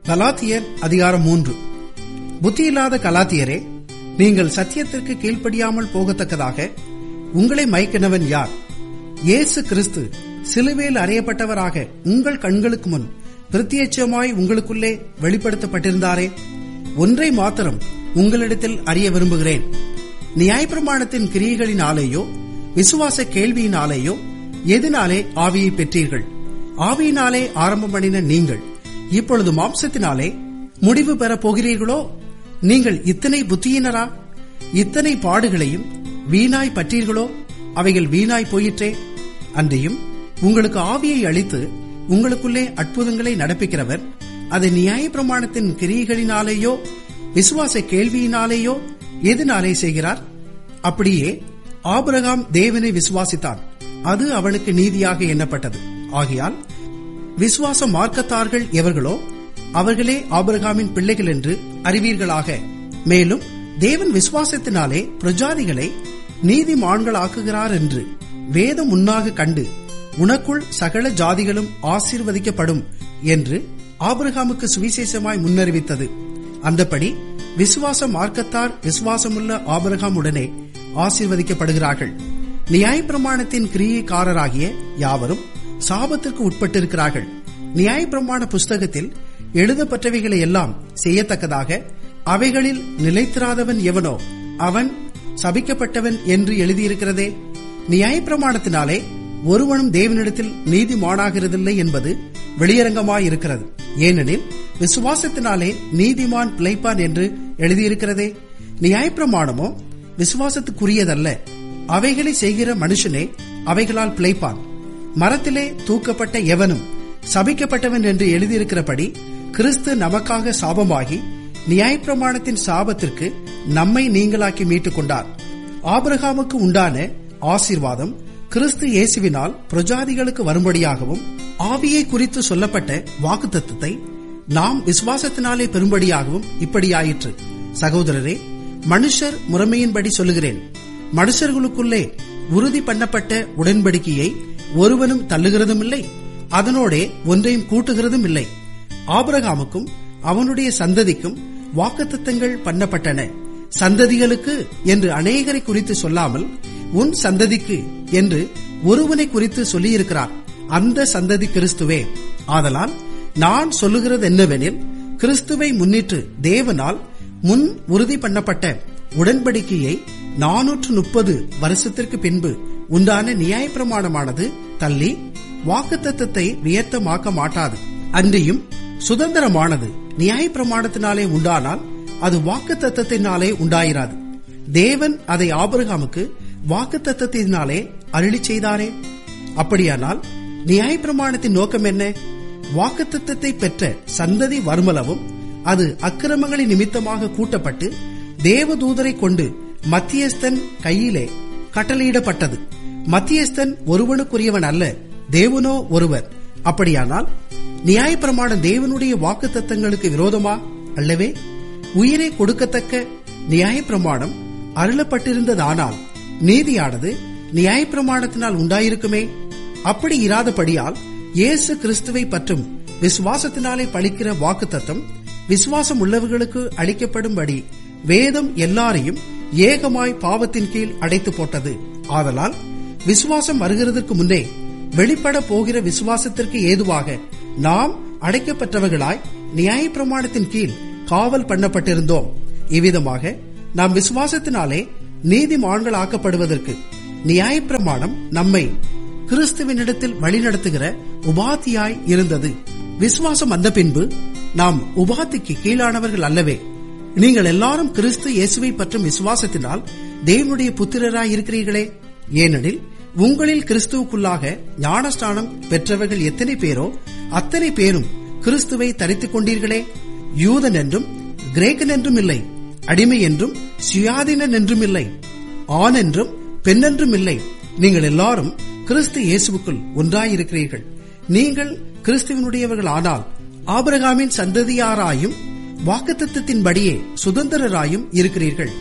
கலாத்தியர் அதிகாரம் மூன்று புத்தியில்லாத கலாத்தியரே நீங்கள் சத்தியத்திற்கு கீழ்ப்படியாமல் போகத்தக்கதாக உங்களை மயக்கினவன் யார் இயேசு கிறிஸ்து சிலுவையில் அறையப்பட்டவராக உங்கள் கண்களுக்கு முன் பிரத்யட்சமாய் உங்களுக்குள்ளே வெளிப்படுத்தப்பட்டிருந்தாரே ஒன்றை மாத்திரம் உங்களிடத்தில் அறிய விரும்புகிறேன் நியாயப்பிரமாணத்தின் கிரியைகளினாலேயோ விசுவாச கேள்வியினாலேயோ எதனாலே ஆவியை பெற்றீர்கள் ஆவியினாலே ஆரம்பம் பண்ணின நீங்கள் இப்பொழுது மாம்சத்தினாலே முடிவு பெறப் போகிறீர்களோ நீங்கள் இத்தனை புத்தியினரா இத்தனை பாடுகளையும் வீணாய் பற்றீர்களோ அவைகள் வீணாய் போயிற்றே அன்றையும் உங்களுக்கு ஆவியை அளித்து உங்களுக்குள்ளே அற்புதங்களை நடப்பிக்கிறவர் அது நியாய பிரமாணத்தின் கிரியைகளினாலேயோ விசுவாச கேள்வியினாலேயோ எதனாலே செய்கிறார் அப்படியே ஆபிரகாம் தேவனை விசுவாசித்தான் அது அவனுக்கு நீதியாக எண்ணப்பட்டது ஆகையால் விசுவாச மார்க்கத்தார்கள் எவர்களோ அவர்களே ஆபிரகாமின் பிள்ளைகள் என்று அறிவீர்களாக மேலும் தேவன் விசுவாசத்தினாலே பிரஜாதிகளை நீதிமான்களாக்குகிறார் என்று வேதம் முன்னாக கண்டு உனக்குள் சகல ஜாதிகளும் ஆசீர்வதிக்கப்படும் என்று ஆபிரகாமுக்கு சுவிசேஷமாய் முன்னறிவித்தது அந்தபடி விசுவாச மார்க்கத்தார் விசுவாசமுள்ள ஆபிரகாம் உடனே ஆசீர்வதிக்கப்படுகிறார்கள் நியாயப்பிரமாணத்தின் கிரியைக்காரராகிய யாவரும் சாபத்திற்கு உட்பட்டிருக்கிறார்கள் நியாயப்பிரமாண புஸ்தகத்தில் எழுதப்பட்டவைகளை எல்லாம் செய்யத்தக்கதாக அவைகளில் நிலைத்திராதவன் எவனோ அவன் சபிக்கப்பட்டவன் என்று எழுதியிருக்கிறதே நியாயப்பிரமாணத்தினாலே ஒருவனும் தேவனிடத்தில் நீதிமானாகிறதில்லை என்பது வெளியரங்கமாயிருக்கிறது ஏனெனில் விசுவாசத்தினாலே நீதிமான் பிழைப்பான் என்று எழுதியிருக்கிறதே நியாயப்பிரமாணமோ விசுவாசத்துக்குரியதல்ல அவைகளை செய்கிற மனுஷனே அவைகளால் பிழைப்பான் மரத்திலே தூக்கப்பட்ட எவனும் சபிக்கப்பட்டவன் என்று எழுதியிருக்கிறபடி கிறிஸ்து நமக்காக சாபமாகி நியாயப்பிரமாணத்தின் சாபத்திற்கு நம்மை நீங்களாக்கி மீட்டுக் கொண்டார் ஆபிரகாமுக்கு உண்டான ஆசீர்வாதம் கிறிஸ்து இயேசுவினால் பிரஜாதிகளுக்கு வரும்படியாகவும் ஆவியை குறித்து சொல்லப்பட்ட வாக்குத்தத்தை நாம் விசுவாசத்தினாலே பெரும்படியாகவும் இப்படியாயிற்று சகோதரரே மனுஷர் முறைமையின்படி சொல்லுகிறேன் மனுஷர்களுக்குள்ளே உறுதி பண்ணப்பட்ட உடன்படிக்கையை ஒருவனும் தள்ளுகிறதும் இல்லை அதனோடே ஒன்றையும் கூட்டுகிறதும் இல்லை ஆபிரகாமுக்கும் அவனுடைய சந்ததிக்கும் வாக்குத்தத்தங்கள் பண்ணப்பட்டன சந்ததிகளுக்கு என்று அநேகரை குறித்து சொல்லாமல் உன் சந்ததிக்கு என்று ஒருவனை குறித்து சொல்லியிருக்கிறார் அந்த சந்ததி கிறிஸ்துவே ஆதலால் நான் சொல்லுகிறது என்னவெனில் கிறிஸ்துவை முன்னிட்டு தேவனால் முன் உறுதி பண்ணப்பட்ட உடன்படிக்கையை நானூற்று முப்பது வருஷத்திற்கு பின்பு உண்டான நியாயப்பிரமாணமானது தள்ளி வாக்குத்தத்தத்தை வியர்த்தமாக்க மாட்டாது அன்றியும் சுதந்திரமானது நியாயப்பிரமாணத்தினாலே உண்டானால் அது வாக்கு தத்தத்தினாலே உண்டாயிராது தேவன் அதை ஆபிரகாமுக்கு வாக்கு தத்தத்தினாலே அருளி செய்தாரே அப்படியானால் நியாயப்பிரமாணத்தின் நோக்கம் என்ன வாக்கு தத்தத்தை பெற்ற சந்ததி வருமளவும் அது அக்கிரமங்களின் நிமித்தமாக கூட்டப்பட்டு தேவதூதரை கொண்டு மத்தியஸ்தன் கையிலே கட்டளையிடப்பட்டது மத்தியஸ்தன் ஒருவனுக்குரியவன் அல்ல தேவனோ ஒருவர் அப்படியானால் நியாயப்பிரமாணம் தேவனுடைய வாக்கு தத்தங்களுக்கு விரோதமா அல்லவே உயிரை கொடுக்கத்தக்க நியாயப்பிரமாணம் அருளப்பட்டிருந்ததானால் நீதியானது நியாயப்பிரமாணத்தினால் உண்டாயிருக்குமே அப்படி இராதபடியால் இயேசு கிறிஸ்துவை பற்றும் விசுவாசத்தினாலே பழிக்கிற வாக்கு தத்தம் விசுவாசம் உள்ளவர்களுக்கு அளிக்கப்படும்படி வேதம் எல்லாரையும் ஏகமாய் பாவத்தின் கீழ் அடைத்து போட்டது ஆதலால் விசுவாசம் வருகிறதற்கு முன்னே வெளிப்பட போகிற விசுவாசத்திற்கு ஏதுவாக நாம் அடைக்கப்பட்டவர்களாய் நியாயப்பிரமாணத்தின் கீழ் காவல் பண்ணப்பட்டிருந்தோம் இவ்விதமாக நாம் விசுவாசத்தினாலே நீதிமான்கள் ஆக்கப்படுவதற்கு நியாயப்பிரமாணம் நம்மை கிறிஸ்துவனிடத்தில் வழிநடத்துகிற உபாத்தியாய் இருந்தது விசுவாசம் வந்த பின்பு நாம் உபாத்திக்கு கீழானவர்கள் அல்லவே நீங்கள் எல்லாரும் கிறிஸ்து இயேசுவை பற்றும் விசுவாசத்தினால் தேவனுடைய புத்திரராய் இருக்கிறீர்களே ஏனெனில் உங்களில் கிறிஸ்துவுக்குள்ளாக ஞானஸ்தானம் பெற்றவர்கள் எத்தனை பேரோ அத்தனை பேரும் கிறிஸ்துவை தரித்துக் கொண்டீர்களே யூதன் என்றும் கிரேக்கன் என்றும் இல்லை அடிமை என்றும் சுயாதீனன் என்றும் இல்லை ஆண் என்றும் பெண் என்றும் இல்லை நீங்கள் எல்லாரும் கிறிஸ்து இயேசுவுக்குள் ஒன்றாயிருக்கிறீர்கள் நீங்கள் கிறிஸ்துவனுடையவர்கள் ஆனால் ஆபிரகாமின் சந்ததியாராயும் வாக்குத்தத்தின்படியே சுதந்திரராயும் இருக்கிறீர்கள்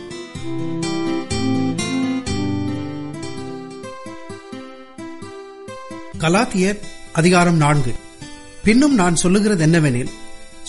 கலாத்தியர் அதிகாரம் நான்கு பின்னும் நான் சொல்லுகிறது என்னவெனில்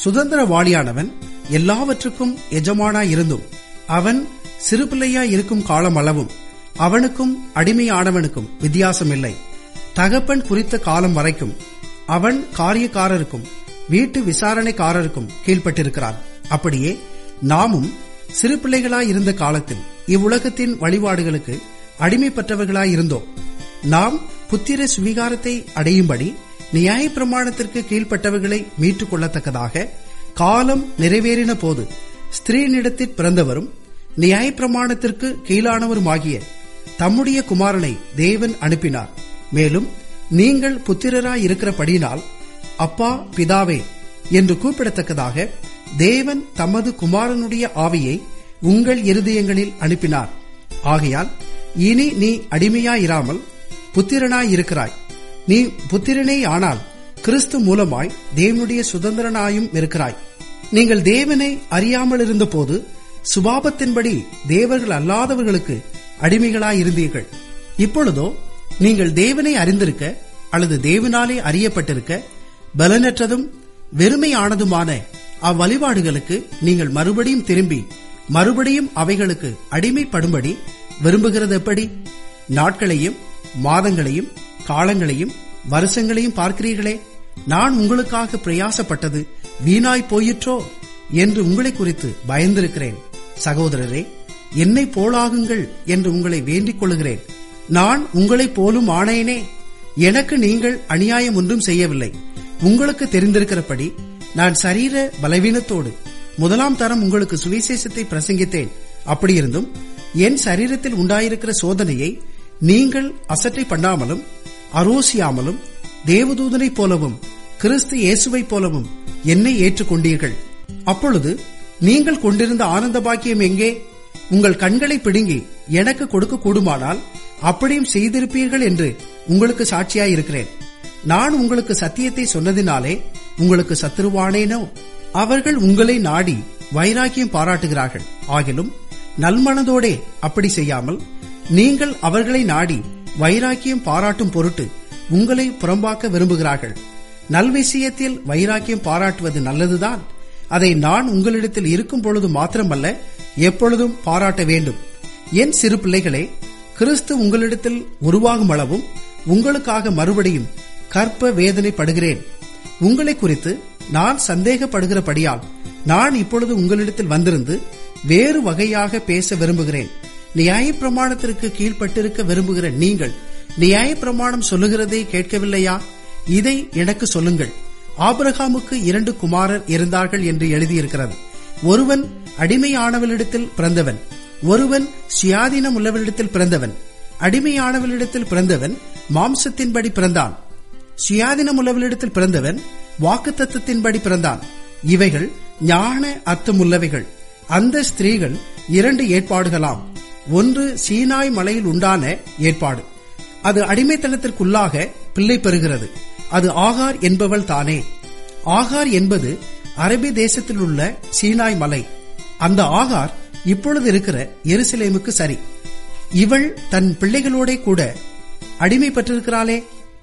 சுதந்திரவாளியானவன் எல்லாவற்றுக்கும் எஜமானாயிருந்தும் அவன் சிறுபிள்ளையாய் இருக்கும் காலம் அளவும் அவனுக்கும் அடிமையானவனுக்கும் வித்தியாசம் இல்லை தகப்பன் குறித்த காலம் வரைக்கும் அவன் காரியக்காரருக்கும் வீட்டு விசாரணைக்காரருக்கும் கீழ்ப்பட்டிருக்கிறான் அப்படியே நாமும் சிறு பிள்ளைகளாய் இருந்த காலத்தில் இவ்வுலகத்தின் வழிபாடுகளுக்கு அடிமைப்பட்டவர்களாய் இருந்தோம் நாம் புத்திர சுவிகாரத்தை அடையும்படி நியாய பிரமாணத்திற்கு கீழ்ப்பட்டவர்களை மீட்டுக் கொள்ளத்தக்கதாக காலம் நிறைவேறின போது ஸ்திரீனிடத்தில் பிறந்தவரும் நியாய பிரமாணத்திற்கு கீழானவருமாகிய தம்முடைய குமாரனை தேவன் அனுப்பினார் மேலும் நீங்கள் புத்திரராய் இருக்கிறபடியினால் அப்பா பிதாவே என்று கூப்பிடத்தக்கதாக தேவன் தமது குமாரனுடைய ஆவியை உங்கள் இருதயங்களில் அனுப்பினார் ஆகையால் இனி நீ அடிமையாயிராமல் புத்திரனாயிருக்கிறாய் நீ புத்திரனே ஆனால் கிறிஸ்து மூலமாய் தேவனுடைய சுதந்திரனாயும் இருக்கிறாய் நீங்கள் தேவனை அறியாமல் இருந்தபோது சுபாபத்தின்படி தேவர்கள் அல்லாதவர்களுக்கு அடிமைகளாயிருந்தீர்கள் இப்பொழுதோ நீங்கள் தேவனை அறிந்திருக்க அல்லது தேவனாலே அறியப்பட்டிருக்க பலனற்றதும் வெறுமையானதுமான அவ்வழிபாடுகளுக்கு நீங்கள் மறுபடியும் திரும்பி மறுபடியும் அவைகளுக்கு அடிமைப்படும்படி விரும்புகிறது எப்படி நாட்களையும் மாதங்களையும் காலங்களையும் வருஷங்களையும் பார்க்கிறீர்களே நான் உங்களுக்காக பிரயாசப்பட்டது வீணாய் போயிற்றோ என்று உங்களை குறித்து பயந்திருக்கிறேன் சகோதரரே என்னை போலாகுங்கள் என்று உங்களை வேண்டிக் கொள்கிறேன் நான் உங்களைப் போலும் ஆனேனே எனக்கு நீங்கள் அநியாயம் ஒன்றும் செய்யவில்லை உங்களுக்கு தெரிந்திருக்கிறபடி நான் சரீர பலவீனத்தோடு முதலாம் தரம் உங்களுக்கு சுவிசேஷத்தை பிரசங்கித்தேன் அப்படியிருந்தும் என் சரீரத்தில் உண்டாயிருக்கிற சோதனையை நீங்கள் அசட்டை பண்ணாமலும் அரோசியாமலும் தேவதூதனைப் போலவும் கிறிஸ்து இயேசுவைப் போலவும் என்னை ஏற்றுக்கொண்டீர்கள் அப்பொழுது நீங்கள் கொண்டிருந்த ஆனந்த பாக்கியம் எங்கே உங்கள் கண்களை பிடுங்கி எனக்கு கொடுக்க கூடுமானால் அப்படியும் செய்திருப்பீர்கள் என்று உங்களுக்கு சாட்சியாயிருக்கிறேன் நான் உங்களுக்கு சத்தியத்தை சொன்னதினாலே உங்களுக்கு சத்துருவானேனோ அவர்கள் உங்களை நாடி வைராக்கியம் பாராட்டுகிறார்கள் ஆகிலும் நல்மனதோடே அப்படி செய்யாமல் நீங்கள் அவர்களை நாடி வைராக்கியம் பாராட்டும் பொருட்டு உங்களை புறம்பாக்க விரும்புகிறார்கள் நல்விஷயத்தில் வைராக்கியம் பாராட்டுவது நல்லதுதான் அதை நான் உங்களிடத்தில் இருக்கும் பொழுது மாத்திரமல்ல எப்பொழுதும் பாராட்ட வேண்டும் என் சிறு பிள்ளைகளே கிறிஸ்து உங்களிடத்தில் உருவாகும் அளவும் உங்களுக்காக மறுபடியும் கற்ப வேதனைப்படுகிறேன் உங்களை குறித்து நான் சந்தேகப்படுகிறபடியால் நான் இப்பொழுது உங்களிடத்தில் வந்திருந்து வேறு வகையாக பேச விரும்புகிறேன் நியாய பிரமாணத்திற்கு கீழ்ப்பட்டிருக்க விரும்புகிற நீங்கள் நியாய பிரமாணம் சொல்லுகிறதை கேட்கவில்லையா இதை எனக்கு சொல்லுங்கள் ஆபிரகாமுக்கு இரண்டு குமாரர் இருந்தார்கள் என்று எழுதியிருக்கிறது ஒருவன் அடிமையானவளிடத்தில் பிறந்தவன் ஒருவன் சுயாதீனம் உள்ளவளிடத்தில் பிறந்தவன் அடிமையானவளிடத்தில் பிறந்தவன் மாம்சத்தின்படி பிறந்தான் சுயாதீனம் உள்ளவளிடத்தில் பிறந்தவன் வாக்கு தத்துவத்தின்படி பிறந்தான் இவைகள் ஞான அர்த்தமுள்ளவைகள் அந்த ஸ்திரீகள் இரண்டு ஏற்பாடுகளாம் ஒன்று சீனாய் மலையில் உண்டான ஏற்பாடு அது அடிமைத்தனத்திற்குள்ளாக பிள்ளை பெறுகிறது அது ஆகார் என்பவள் தானே ஆகார் என்பது அரபி தேசத்தில் உள்ள சீனாய் மலை அந்த ஆகார் இப்பொழுது இருக்கிற எருசலேமுக்கு சரி இவள் தன் பிள்ளைகளோட கூட அடிமை பெற்றிருக்கிறாளே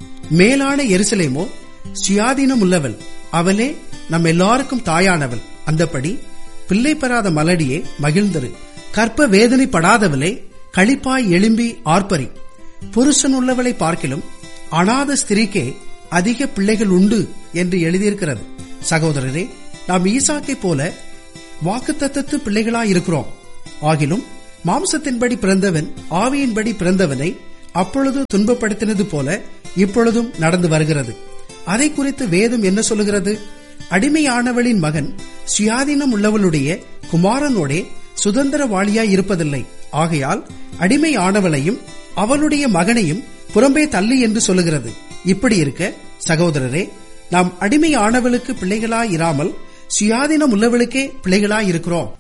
மேலான எருசலேமோ சுயாதீனம் உள்ளவள் அவளே நம் எல்லாருக்கும் தாயானவள் அந்தபடி பிள்ளை பெறாத மலடியே மகிழ்ந்தரு கற்ப வேதனைப்படாதவளே களிப்பாய் எழும்பி ஆர்ப்பரி புருஷன் உள்ளவளை பார்க்கிலும் அநாத ஸ்திரீக்கே அதிக பிள்ளைகள் உண்டு என்று எழுதியிருக்கிறது சகோதரரே நாம் ஈசாக்கை போல வாக்குத்தத்தத்து பிள்ளைகளாயிருக்கிறோம் ஆகிலும் மாம்சத்தின்படி பிறந்தவன் ஆவியின்படி பிறந்தவனை அப்பொழுது துன்பப்படுத்தினது போல இப்பொழுதும் நடந்து வருகிறது அதை குறித்து வேதம் என்ன சொல்லுகிறது அடிமையானவளின் மகன் சுயாதீனம் உள்ளவளுடைய குமாரனோடே சுதந்திரவாளியாய் இருப்பதில்லை ஆகையால் அடிமையானவளையும் அவளுடைய மகனையும் புறம்பே தள்ளி என்று சொல்லுகிறது இப்படி இருக்க சகோதரரே நாம் அடிமையானவளுக்கு பிள்ளைகளாயிராமல் சுயாதீனம் உள்ளவளுக்கே பிள்ளைகளாயிருக்கிறோம்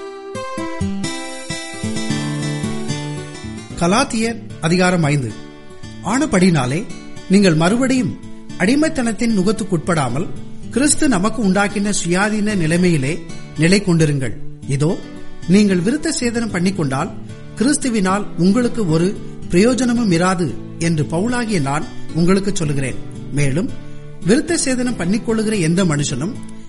கலாத்தியர் அதிகாரம் ஐந்து ஆனபடினாலே நீங்கள் மறுபடியும் அடிமைத்தனத்தின் நுகத்துக்குட்படாமல் கிறிஸ்து நமக்கு உண்டாக்கின சுயாதீன நிலைமையிலே நிலை கொண்டிருங்கள் இதோ நீங்கள் விருத்த சேதனம் பண்ணிக்கொண்டால் கிறிஸ்துவினால் உங்களுக்கு ஒரு பிரயோஜனமும் இராது என்று பவுலாகிய நான் உங்களுக்கு சொல்லுகிறேன் மேலும் விருத்த சேதனம் பண்ணிக்கொள்ளுகிற எந்த மனுஷனும்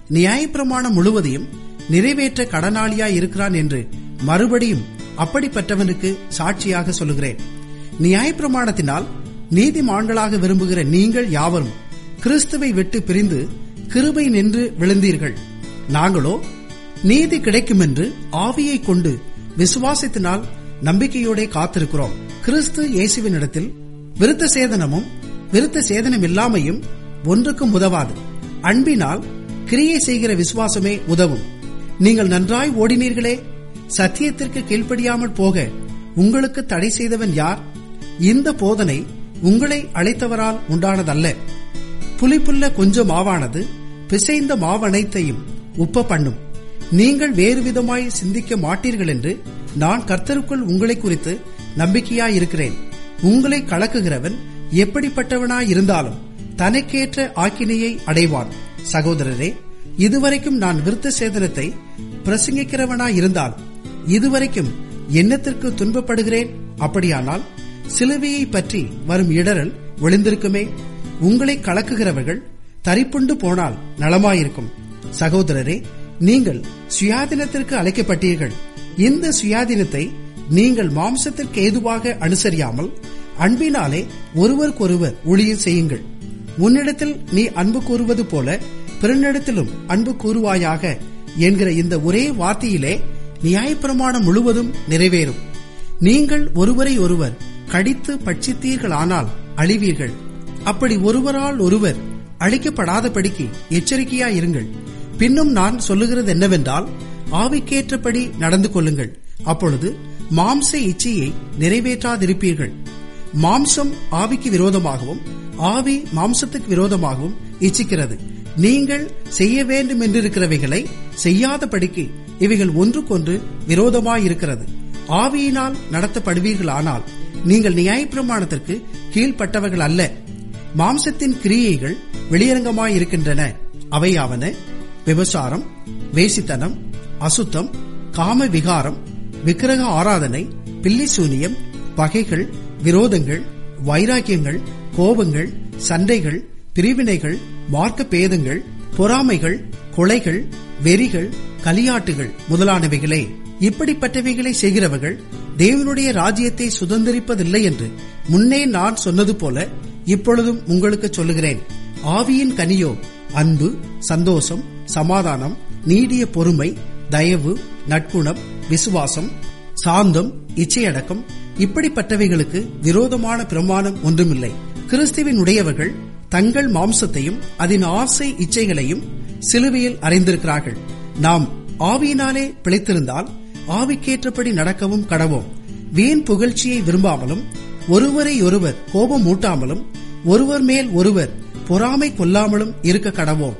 நியாயப்பிரமாணம் முழுவதையும் நிறைவேற்ற கடனாளியாய் இருக்கிறான் என்று மறுபடியும் அப்படிப்பட்டவனுக்கு சாட்சியாக சொல்லுகிறேன் நியாயப்பிரமாணத்தினால் நீதிமான்களாக விரும்புகிற நீங்கள் யாவரும் கிறிஸ்துவை விட்டு பிரிந்து கிருபை நின்று விழுந்தீர்கள் நாங்களோ நீதி கிடைக்கும் என்று ஆவியை கொண்டு விசுவாசத்தினால் நம்பிக்கையோட காத்திருக்கிறோம் கிறிஸ்து இயேசுவினிடத்தில் விருத்த சேதனமும் விருத்த சேதனம் இல்லாமையும் ஒன்றுக்கும் உதவாது அன்பினால் கிரியை செய்கிற விசுவாசமே உதவும் நீங்கள் நன்றாய் ஓடினீர்களே சத்தியத்திற்கு கீழ்ப்படியாமல் போக உங்களுக்கு தடை செய்தவன் யார் இந்த போதனை உங்களை அழைத்தவரால் உண்டானதல்ல புலிப்புள்ள கொஞ்சம் மாவானது பிசைந்த மாவனைத்தையும் உப்ப பண்ணும் நீங்கள் வேறு விதமாய் சிந்திக்க மாட்டீர்கள் என்று நான் கர்த்தருக்குள் உங்களை குறித்து நம்பிக்கையாயிருக்கிறேன் உங்களை கலக்குகிறவன் எப்படிப்பட்டவனாய் இருந்தாலும் தனக்கேற்ற ஆக்கினையை அடைவான் சகோதரரே இதுவரைக்கும் நான் விருத்த சேதனத்தை பிரசங்கிக்கிறவனாய் இருந்தால் இதுவரைக்கும் என்னத்திற்கு துன்பப்படுகிறேன் அப்படியானால் சிலுவையை பற்றி வரும் இடரல் ஒளிந்திருக்குமே உங்களை கலக்குகிறவர்கள் தரிப்புண்டு போனால் நலமாயிருக்கும் சகோதரரே நீங்கள் சுயாதீனத்திற்கு அழைக்கப்பட்டீர்கள் இந்த சுயாதீனத்தை நீங்கள் மாம்சத்திற்கு ஏதுவாக அனுசரியாமல் அன்பினாலே ஒருவருக்கொருவர் ஊழியம் செய்யுங்கள் உன்னிடத்தில் நீ அன்பு கூறுவது போல பிறனிடத்திலும் அன்பு கூறுவாயாக என்கிற இந்த ஒரே வார்த்தையிலே நியாயப்பிரமாணம் முழுவதும் நிறைவேறும் நீங்கள் ஒருவரை ஒருவர் கடித்து பட்சித்தீர்களானால் அழிவீர்கள் அப்படி ஒருவரால் ஒருவர் அழிக்கப்படாதபடிக்கு எச்சரிக்கையாயிருங்கள் பின்னும் நான் சொல்லுகிறது என்னவென்றால் ஆவிக்கேற்றபடி நடந்து கொள்ளுங்கள் அப்பொழுது மாம்ச இச்சையை நிறைவேற்றாதிருப்பீர்கள் மாம்சம் ஆவிக்கு விரோதமாகவும் ஆவி மாம்சத்துக்கு விரோதமாகவும் இச்சிக்கிறது நீங்கள் செய்ய வேண்டும் என்றிருக்கிறவைகளை செய்யாதபடிக்கு இவைகள் ஒன்றுக்கொன்று விரோதமாயிருக்கிறது ஆவியினால் நடத்தப்படுவீர்களானால் நீங்கள் நியாயப்பிரமாணத்திற்கு கீழ்ப்பட்டவர்கள் அல்ல மாம்சத்தின் கிரியைகள் வெளியரங்கமாயிருக்கின்றன அவையாவன விபசாரம் வேசித்தனம் அசுத்தம் காம விகாரம் விக்கிரக ஆராதனை பில்லிசூனியம் பகைகள் விரோதங்கள் வைராக்கியங்கள் கோபங்கள் சண்டைகள் பிரிவினைகள் மார்க்க பேதங்கள் பொறாமைகள் கொலைகள் வெறிகள் கலியாட்டுகள் முதலானவைகளே இப்படிப்பட்டவைகளை செய்கிறவர்கள் தேவனுடைய ராஜ்யத்தை சுதந்திரிப்பதில்லை என்று முன்னே நான் சொன்னது போல இப்பொழுதும் உங்களுக்கு சொல்லுகிறேன் ஆவியின் கனியோ அன்பு சந்தோஷம் சமாதானம் நீடிய பொறுமை தயவு நட்குணம் விசுவாசம் சாந்தம் இச்சையடக்கம் இப்படிப்பட்டவைகளுக்கு விரோதமான பிரமாணம் ஒன்றுமில்லை கிறிஸ்துவின் உடையவர்கள் தங்கள் மாம்சத்தையும் அதன் ஆசை இச்சைகளையும் சிலுவையில் அறைந்திருக்கிறார்கள் நாம் ஆவியினாலே பிழைத்திருந்தால் ஆவிக்கேற்றபடி நடக்கவும் கடவோம் வீண் புகழ்ச்சியை விரும்பாமலும் ஒருவரை ஒருவர் கோபம் மூட்டாமலும் ஒருவர் மேல் ஒருவர் பொறாமை கொள்ளாமலும் இருக்க கடவோம்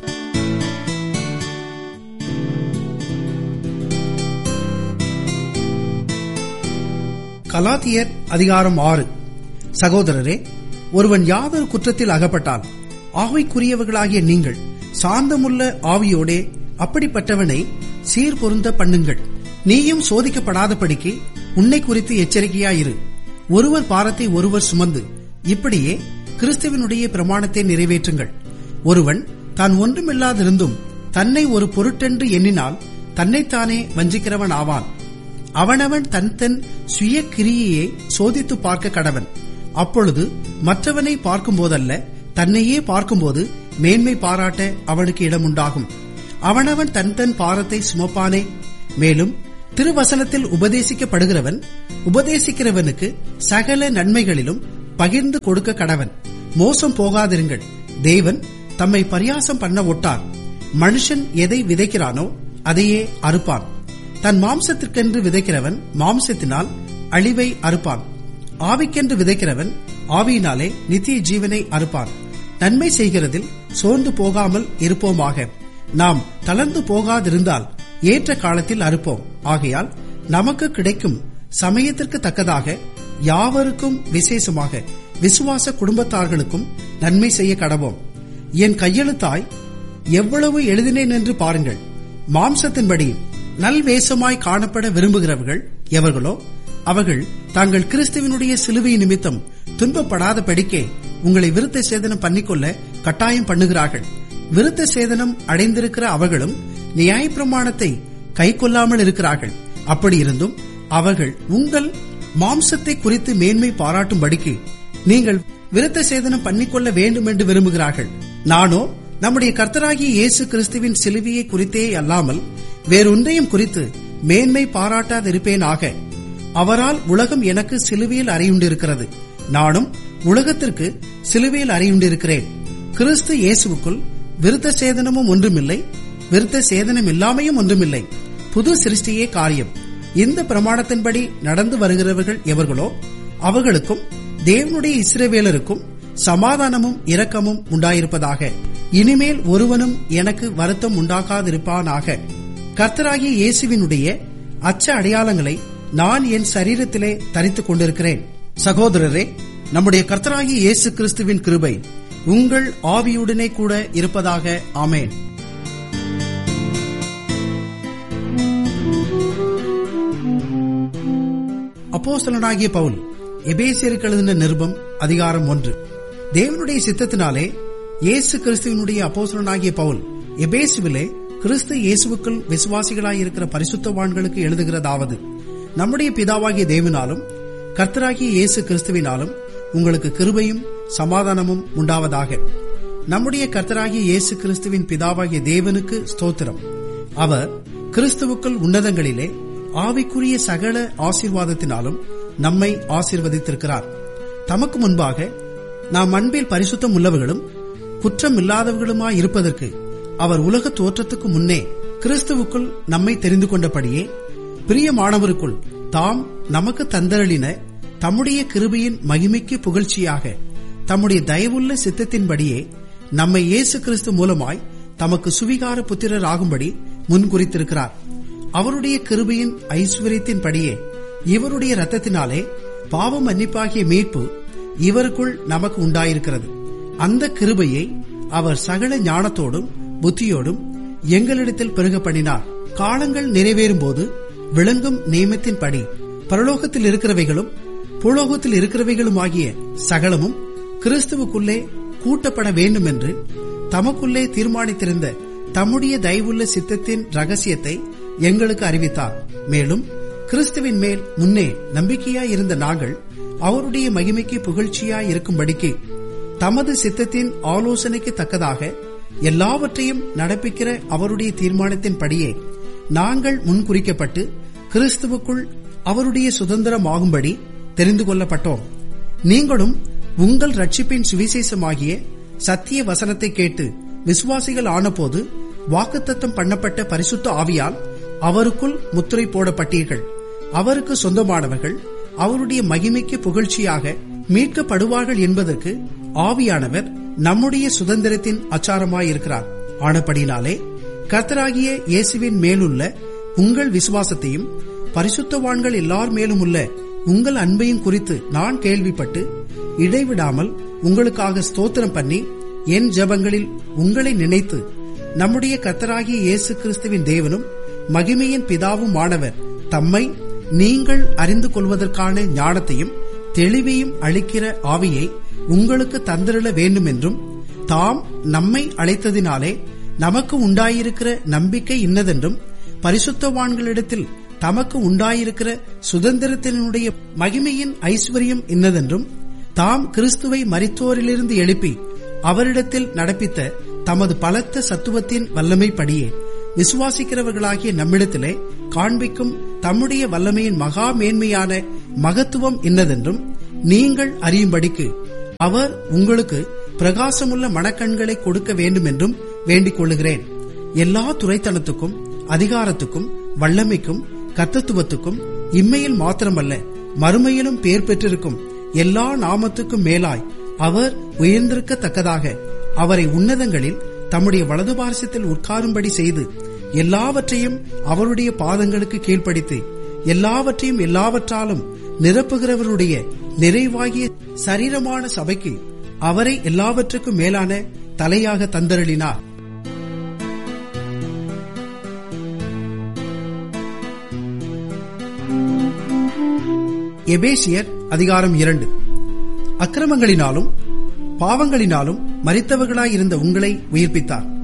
கலாத்தியர் அதிகாரம் ஆறு சகோதரரே ஒருவன் யாதொரு குற்றத்தில் அகப்பட்டால் ஆவிக்குரியவர்களாகிய நீங்கள் சாந்தமுள்ள ஆவியோடே அப்படிப்பட்டவனை சீர்பொருந்த பண்ணுங்கள் நீயும் சோதிக்கப்படாதபடிக்கு உன்னை குறித்து எச்சரிக்கையாயிரு ஒருவர் பாரத்தை ஒருவர் சுமந்து இப்படியே கிறிஸ்துவனுடைய பிரமாணத்தை நிறைவேற்றுங்கள் ஒருவன் தான் ஒன்றுமில்லாதிருந்தும் தன்னை ஒரு பொருட்டென்று எண்ணினால் தன்னைத்தானே வஞ்சிக்கிறவன் ஆவான் அவனவன் தன் தன் சுய கிரியையை சோதித்து பார்க்க கடவன் அப்பொழுது மற்றவனை பார்க்கும் போதல்ல தன்னையே பார்க்கும்போது மேன்மை பாராட்ட அவனுக்கு இடம் உண்டாகும் அவனவன் தன் தன் பாரத்தை சுமப்பானே மேலும் திருவசனத்தில் உபதேசிக்கப்படுகிறவன் உபதேசிக்கிறவனுக்கு சகல நன்மைகளிலும் பகிர்ந்து கொடுக்க கடவன் மோசம் போகாதிருங்கள் தேவன் தம்மை பரியாசம் பண்ண ஒட்டார் மனுஷன் எதை விதைக்கிறானோ அதையே அறுப்பான் தன் மாம்சத்திற்கென்று விதைக்கிறவன் மாம்சத்தினால் அழிவை அறுப்பான் ஆவிக்கென்று விதைக்கிறவன் ஆவியினாலே நித்திய ஜீவனை அறுப்பான் நன்மை செய்கிறதில் சோர்ந்து போகாமல் இருப்போமாக நாம் தளர்ந்து போகாதிருந்தால் ஏற்ற காலத்தில் அறுப்போம் ஆகையால் நமக்கு கிடைக்கும் சமயத்திற்கு தக்கதாக யாவருக்கும் விசேஷமாக விசுவாச குடும்பத்தார்களுக்கும் நன்மை செய்ய கடவோம் என் கையெழுத்தாய் எவ்வளவு எழுதினேன் என்று பாருங்கள் மாம்சத்தின்படி நல்வேஷமாய் காணப்பட விரும்புகிறவர்கள் எவர்களோ அவர்கள் தாங்கள் கிறிஸ்துவனுடைய சிலுவை நிமித்தம் துன்பப்படாத படிக்கே உங்களை விருத்த சேதனம் பண்ணிக்கொள்ள கட்டாயம் பண்ணுகிறார்கள் விருத்த சேதனம் அடைந்திருக்கிற அவர்களும் நியாயப்பிரமாணத்தை கை கொள்ளாமல் இருக்கிறார்கள் அப்படி இருந்தும் அவர்கள் உங்கள் மாம்சத்தை குறித்து மேன்மை பாராட்டும்படிக்கு நீங்கள் விருத்த சேதனம் பண்ணிக்கொள்ள வேண்டும் என்று விரும்புகிறார்கள் நானோ நம்முடைய கர்த்தராகிய இயேசு கிறிஸ்துவின் சிலுவையை குறித்தே அல்லாமல் வேறொன்றையும் குறித்து மேன்மை பாராட்டாதிருப்பேனாக அவரால் உலகம் எனக்கு சிலுவையில் அறியுண்டிருக்கிறது நானும் உலகத்திற்கு சிலுவையில் அறியுண்டிருக்கிறேன் கிறிஸ்து இயேசுவுக்குள் விருத்த சேதனமும் ஒன்றுமில்லை விருத்த சேதனம் இல்லாமையும் ஒன்றுமில்லை புது சிருஷ்டியே காரியம் இந்த பிரமாணத்தின்படி நடந்து வருகிறவர்கள் எவர்களோ அவர்களுக்கும் தேவனுடைய இஸ்ரவேலருக்கும் சமாதானமும் இரக்கமும் உண்டாயிருப்பதாக இனிமேல் ஒருவனும் எனக்கு வருத்தம் உண்டாகாதிருப்பானாக கர்த்தராகிய இயேசுவினுடைய அச்ச அடையாளங்களை நான் என் சரீரத்திலே தரித்துக் கொண்டிருக்கிறேன் சகோதரரே நம்முடைய கர்த்தராகிய இயேசு கிறிஸ்துவின் கிருபை உங்கள் ஆவியுடனே கூட இருப்பதாக ஆமேன் அப்போஸ்தலனாகிய பவுல் எபேசியருக்கு எழுதின நிருபம் அதிகாரம் ஒன்று தேவனுடைய சித்தத்தினாலே இயேசு கிறிஸ்துவனுடைய அப்போஸ்தலனாகிய பவுல் எபேசுவிலே கிறிஸ்து இயேசுவுக்குள் விசுவாசிகளாயிருக்கிற பரிசுத்தவான்களுக்கு எழுதுகிறதாவது நம்முடைய பிதாவாகிய தேவனாலும் கர்த்தராகிய இயேசு கிறிஸ்துவினாலும் உங்களுக்கு கிருபையும் சமாதானமும் உண்டாவதாக நம்முடைய கர்த்தராகிய இயேசு கிறிஸ்துவின் பிதாவாகிய தேவனுக்கு ஸ்தோத்திரம் அவர் கிறிஸ்துவுக்குள் உன்னதங்களிலே ஆவிக்குரிய சகல ஆசீர்வாதத்தினாலும் நம்மை ஆசீர்வதித்திருக்கிறார் தமக்கு முன்பாக நாம் அன்பில் பரிசுத்தம் உள்ளவர்களும் குற்றம் இல்லாதவர்களுமாய் இருப்பதற்கு அவர் உலக தோற்றத்துக்கு முன்னே கிறிஸ்துவுக்குள் நம்மை தெரிந்து கொண்டபடியே பிரியமானவருக்குள் தாம் நமக்கு தந்தரளின தம்முடைய கிருபையின் மகிமைக்கு புகழ்ச்சியாக தம்முடைய தயவுள்ள சித்தத்தின்படியே நம்மை இயேசு கிறிஸ்து மூலமாய் தமக்கு சுவிகார புத்திரர் ஆகும்படி முன்குறித்திருக்கிறார் அவருடைய கிருபையின் ஐஸ்வர்யத்தின்படியே இவருடைய ரத்தத்தினாலே பாவம் மன்னிப்பாகிய மீட்பு இவருக்குள் நமக்கு உண்டாயிருக்கிறது அந்த கிருபையை அவர் சகல ஞானத்தோடும் புத்தியோடும் எங்களிடத்தில் பெருக பண்ணினார் காலங்கள் நிறைவேறும் போது விளங்கும் நியமத்தின்படி பரலோகத்தில் இருக்கிறவைகளும் புலோகத்தில் இருக்கிறவைகளும் ஆகிய சகலமும் கிறிஸ்துவுக்குள்ளே கூட்டப்பட வேண்டும் என்று தமக்குள்ளே தீர்மானித்திருந்த தம்முடைய தயவுள்ள சித்தத்தின் ரகசியத்தை எங்களுக்கு அறிவித்தார் மேலும் கிறிஸ்துவின் மேல் முன்னே நம்பிக்கையாய் இருந்த நாங்கள் அவருடைய மகிமைக்கு புகழ்ச்சியாய் இருக்கும்படிக்கு தமது சித்தத்தின் ஆலோசனைக்கு தக்கதாக எல்லாவற்றையும் நடப்பிக்கிற அவருடைய தீர்மானத்தின்படியே நாங்கள் முன்குறிக்கப்பட்டு கிறிஸ்துவுக்குள் அவருடைய சுதந்திரமாகும்படி தெரிந்து கொள்ளப்பட்டோம் நீங்களும் உங்கள் ரட்சிப்பின் சுவிசேஷமாகிய சத்திய வசனத்தை கேட்டு விசுவாசிகள் ஆனபோது வாக்குத்தத்தம் பண்ணப்பட்ட பரிசுத்த ஆவியால் அவருக்குள் முத்திரை போடப்பட்டீர்கள் அவருக்கு சொந்தமானவர்கள் அவருடைய மகிமைக்கு புகழ்ச்சியாக மீட்கப்படுவார்கள் என்பதற்கு ஆவியானவர் நம்முடைய சுதந்திரத்தின் அச்சாரமாயிருக்கிறார் ஆனப்படினாலே கர்த்தராகிய இயேசுவின் மேலுள்ள உங்கள் விசுவாசத்தையும் பரிசுத்தவான்கள் எல்லார் மேலும் உள்ள உங்கள் அன்பையும் குறித்து நான் கேள்விப்பட்டு இடைவிடாமல் உங்களுக்காக ஸ்தோத்திரம் பண்ணி என் ஜபங்களில் உங்களை நினைத்து நம்முடைய கர்த்தராகிய இயேசு கிறிஸ்துவின் தேவனும் மகிமையின் பிதாவும் ஆனவர் தம்மை நீங்கள் அறிந்து கொள்வதற்கான ஞானத்தையும் தெளிவையும் அளிக்கிற ஆவியை உங்களுக்கு தந்திரள வேண்டும் என்றும் தாம் நம்மை அழைத்ததினாலே நமக்கு உண்டாயிருக்கிற நம்பிக்கை இன்னதென்றும் பரிசுத்தவான்களிடத்தில் தமக்கு உண்டாயிருக்கிற சுதந்திரத்தினுடைய மகிமையின் ஐஸ்வர்யம் இன்னதென்றும் தாம் கிறிஸ்துவை மரித்தோரிலிருந்து எழுப்பி அவரிடத்தில் நடப்பித்த தமது பலத்த சத்துவத்தின் வல்லமைப்படியே விசுவாசிக்கிறவர்களாகிய நம்மிடத்திலே காண்பிக்கும் தம்முடைய வல்லமையின் மகா மேன்மையான மகத்துவம் இன்னதென்றும் நீங்கள் அறியும்படிக்கு அவர் உங்களுக்கு பிரகாசமுள்ள மனக்கண்களை கொடுக்க வேண்டும் என்றும் வேண்டிக் கொள்ளுகிறேன் எல்லா துறைத்தனத்துக்கும் அதிகாரத்துக்கும் வல்லமைக்கும் கத்தத்துவத்துக்கும் இம்மையில் மாத்திரமல்ல மறுமையிலும் பேர் பெற்றிருக்கும் எல்லா நாமத்துக்கும் மேலாய் அவர் உயர்ந்திருக்கத்தக்கதாக அவரை உன்னதங்களில் தம்முடைய வலது பாரசத்தில் உட்காரும்படி செய்து எல்லாவற்றையும் அவருடைய பாதங்களுக்கு கீழ்ப்படுத்தி எல்லாவற்றையும் எல்லாவற்றாலும் நிரப்புகிறவருடைய நிறைவாகிய சரீரமான சபைக்கு அவரை எல்லாவற்றுக்கும் மேலான தலையாக தந்தருளினார் எபேசியர் அதிகாரம் இரண்டு அக்கிரமங்களினாலும் பாவங்களினாலும் மறித்தவர்களாயிருந்த உங்களை உயிர்ப்பித்தார்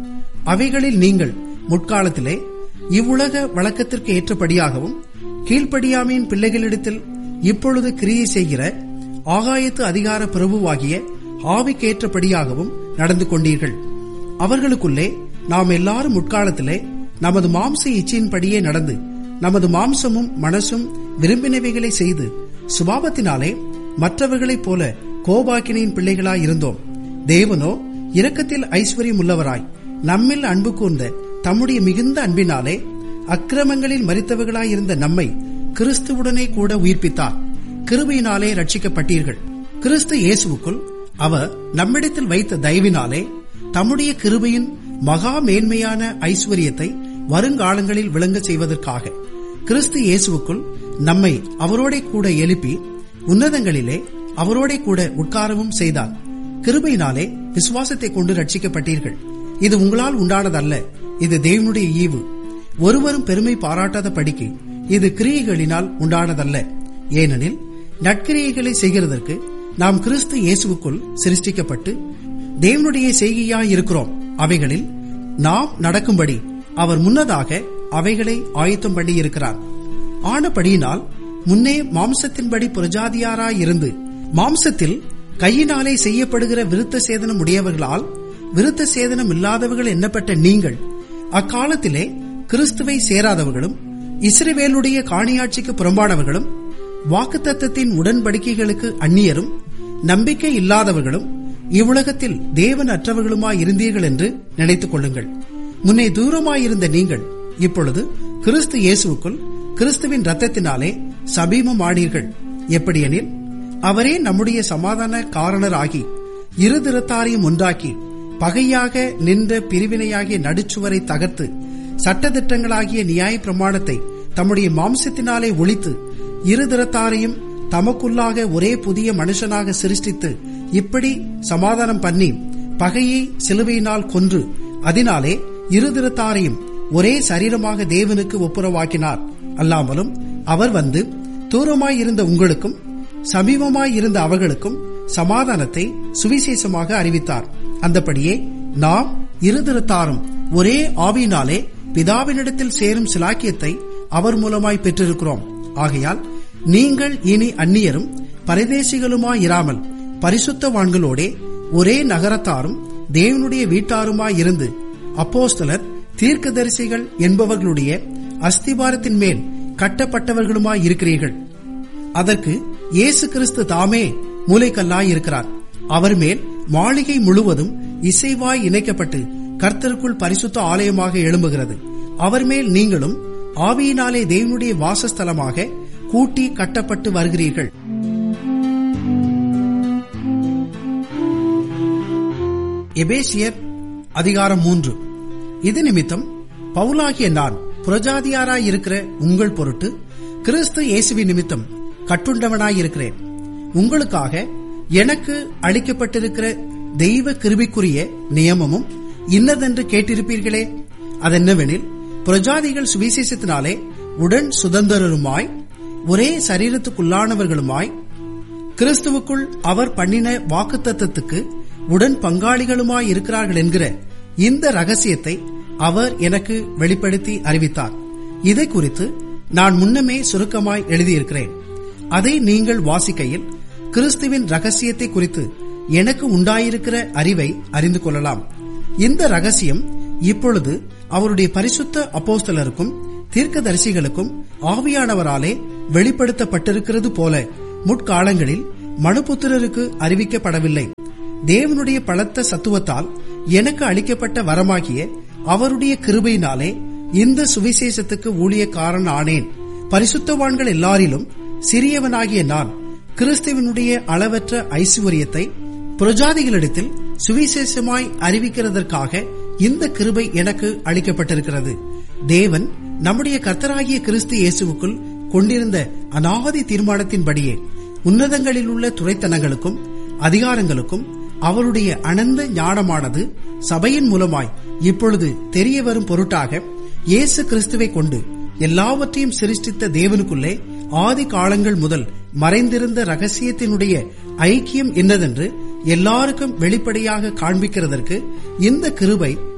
அவைகளில் நீங்கள் முற்காலத்திலே இவ்வுலக வழக்கத்திற்கு ஏற்றபடியாகவும் கீழ்ப்படியாமையின் பிள்ளைகளிடத்தில் இப்பொழுது கிரியை செய்கிற ஆகாயத்து அதிகார பிரபுவாகிய ஆவிக்கேற்றபடியாகவும் நடந்து கொண்டீர்கள் அவர்களுக்குள்ளே நாம் எல்லாரும் முற்காலத்திலே நமது மாம்ச இச்சையின்படியே நடந்து நமது மாம்சமும் மனசும் விரும்பினவைகளை செய்து சுபாவத்தினாலே மற்றவர்களைப் போல கோபாக்கினையின் பிள்ளைகளாயிருந்தோம் தேவனோ இரக்கத்தில் ஐஸ்வர்யம் உள்ளவராய் நம்மில் அன்பு கூர்ந்த தம்முடைய மிகுந்த அன்பினாலே அக்கிரமங்களில் மறித்தவர்களாயிருந்த நம்மை கிறிஸ்துவுடனே கூட உயிர்ப்பித்தார் கிருபையினாலே ரட்சிக்கப்பட்டீர்கள் கிறிஸ்து இயேசுவுக்குள் அவர் நம்மிடத்தில் வைத்த தயவினாலே தம்முடைய கிருபையின் மகா மேன்மையான ஐஸ்வர்யத்தை வருங்காலங்களில் விளங்க செய்வதற்காக கிறிஸ்து இயேசுவுக்குள் நம்மை அவரோட கூட எழுப்பி உன்னதங்களிலே அவரோட கூட உட்காரவும் செய்தார் கிருபையினாலே விசுவாசத்தை கொண்டு ரட்சிக்கப்பட்டீர்கள் இது உங்களால் உண்டானதல்ல இது தேவனுடைய ஈவு ஒருவரும் பெருமை பாராட்டாத படிக்கு இது கிரியைகளினால் உண்டானதல்ல ஏனெனில் நற்கிரியைகளை செய்கிறதற்கு நாம் கிறிஸ்து இயேசுவுக்குள் சிருஷ்டிக்கப்பட்டு தேவனுடைய செய்கையாய் இருக்கிறோம் அவைகளில் நாம் நடக்கும்படி அவர் முன்னதாக அவைகளை ஆயத்தம் பண்ணி இருக்கிறார் ஆனபடியினால் முன்னே மாம்சத்தின்படி புரஜாதியாராய் இருந்து மாம்சத்தில் கையினாலே செய்யப்படுகிற விருத்த சேதனம் உடையவர்களால் விருத்த சேதனம் இல்லாதவர்கள் எண்ணப்பட்ட நீங்கள் அக்காலத்திலே கிறிஸ்துவை சேராதவர்களும் இஸ்ரவேலுடைய காணியாட்சிக்கு புறம்பானவர்களும் வாக்குத்தத்தத்தின் உடன்படிக்கைகளுக்கு அந்நியரும் நம்பிக்கை இல்லாதவர்களும் இவ்வுலகத்தில் தேவன் அற்றவர்களுமாய் இருந்தீர்கள் என்று நினைத்துக் கொள்ளுங்கள் முன்னே தூரமாயிருந்த நீங்கள் இப்பொழுது கிறிஸ்து இயேசுவுக்குள் கிறிஸ்துவின் ரத்தத்தினாலே சபீமமானீர்கள் எப்படியெனில் அவரே நம்முடைய சமாதான காரணராகி இருதிறத்தாரையும் ஒன்றாக்கி பகையாக நின்ற பிரிவினையாகிய நடுச்சுவரை தகர்த்து சட்டத்திட்டங்களாகிய நியாய பிரமாணத்தை தம்முடைய மாம்சத்தினாலே ஒழித்து இருதிறத்தாரையும் தமக்குள்ளாக ஒரே புதிய மனுஷனாக சிருஷ்டித்து இப்படி சமாதானம் பண்ணி பகையை சிலுவையினால் கொன்று அதனாலே இருதிறத்தாரையும் ஒரே சரீரமாக தேவனுக்கு ஒப்புரவாக்கினார் அல்லாமலும் அவர் வந்து தூரமாயிருந்த உங்களுக்கும் சமீபமாயிருந்த அவர்களுக்கும் சமாதானத்தை சுவிசேஷமாக அறிவித்தார் அந்தபடியே நாம் இருதிறத்தாரும் ஒரே ஆவியினாலே பிதாவினிடத்தில் சேரும் சிலாக்கியத்தை அவர் மூலமாய் பெற்றிருக்கிறோம் ஆகையால் நீங்கள் இனி அந்நியரும் பரதேசிகளுமாயிராமல் பரிசுத்தவான்களோடே ஒரே நகரத்தாரும் தேவனுடைய வீட்டாருமாய் இருந்து அப்போஸ்தலர் தீர்க்கதரிசிகள் என்பவர்களுடைய அஸ்திபாரத்தின் மேல் கட்டப்பட்டவர்களுமாய் இருக்கிறீர்கள் அதற்கு இயேசு கிறிஸ்து தாமே மூளைக்கல்லாய் இருக்கிறார் அவர் மேல் மாளிகை முழுவதும் இசைவாய் இணைக்கப்பட்டு கர்த்தருக்குள் பரிசுத்த ஆலயமாக எழும்புகிறது அவர் மேல் நீங்களும் ஆவியினாலே தேவனுடைய வாசஸ்தலமாக கூட்டி கட்டப்பட்டு வருகிறீர்கள் எபேசியர் அதிகாரம் மூன்று இது நிமித்தம் பவுலாகிய நான் புரஜாதியாராய் இருக்கிற உங்கள் பொருட்டு கிறிஸ்து இயேசுவின் நிமித்தம் கட்டுண்டவனாயிருக்கிறேன் உங்களுக்காக எனக்கு அளிக்கப்பட்டிருக்கிற தெய்வ கிருபிக்குரிய நியமமும் இன்னதென்று கேட்டிருப்பீர்களே அதென்னவெனில் புரஜாதிகள் சுவிசேஷத்தினாலே உடன் சுதந்திரருமாய் ஒரே சரீரத்துக்குள்ளானவர்களுமாய் கிறிஸ்துவுக்குள் அவர் பண்ணின வாக்குத்தத்தத்துக்கு உடன் பங்காளிகளுமாய் இருக்கிறார்கள் என்கிற இந்த ரகசியத்தை அவர் எனக்கு வெளிப்படுத்தி அறிவித்தார் இதை குறித்து நான் முன்னமே சுருக்கமாய் எழுதியிருக்கிறேன் அதை நீங்கள் வாசிக்கையில் கிறிஸ்துவின் ரகசியத்தை குறித்து எனக்கு உண்டாயிருக்கிற அறிவை அறிந்து கொள்ளலாம் இந்த ரகசியம் இப்பொழுது அவருடைய பரிசுத்த அப்போஸ்தலருக்கும் தீர்க்கதரிசிகளுக்கும் ஆவியானவராலே வெளிப்படுத்தப்பட்டிருக்கிறது போல முற்காலங்களில் மனுபுத்திரருக்கு அறிவிக்கப்படவில்லை தேவனுடைய பலத்த சத்துவத்தால் எனக்கு அளிக்கப்பட்ட வரமாகிய அவருடைய கிருபையினாலே இந்த சுவிசேஷத்துக்கு ஊழியக்காரன் ஆனேன் பரிசுத்தவான்கள் எல்லாரிலும் சிறியவனாகிய நான் கிறிஸ்துவனுடைய அளவற்ற ஐஸ்வர்யத்தை புரஜாதிகளிடத்தில் சுவிசேஷமாய் அறிவிக்கிறதற்காக இந்த கிருபை எனக்கு அளிக்கப்பட்டிருக்கிறது தேவன் நம்முடைய கர்த்தராகிய கிறிஸ்து இயேசுவுக்குள் கொண்டிருந்த அநாதி தீர்மானத்தின்படியே உன்னதங்களில் உள்ள துறைத்தனங்களுக்கும் அதிகாரங்களுக்கும் அவருடைய அனந்த ஞானமானது சபையின் மூலமாய் இப்பொழுது தெரிய வரும் பொருட்டாக இயேசு கிறிஸ்துவை கொண்டு எல்லாவற்றையும் சிருஷ்டித்த தேவனுக்குள்ளே ஆதி காலங்கள் முதல் மறைந்திருந்த ரகசியத்தினுடைய ஐக்கியம் என்னதென்று எல்லாருக்கும் வெளிப்படையாக காண்பிக்கிறதற்கு இந்த கிருபை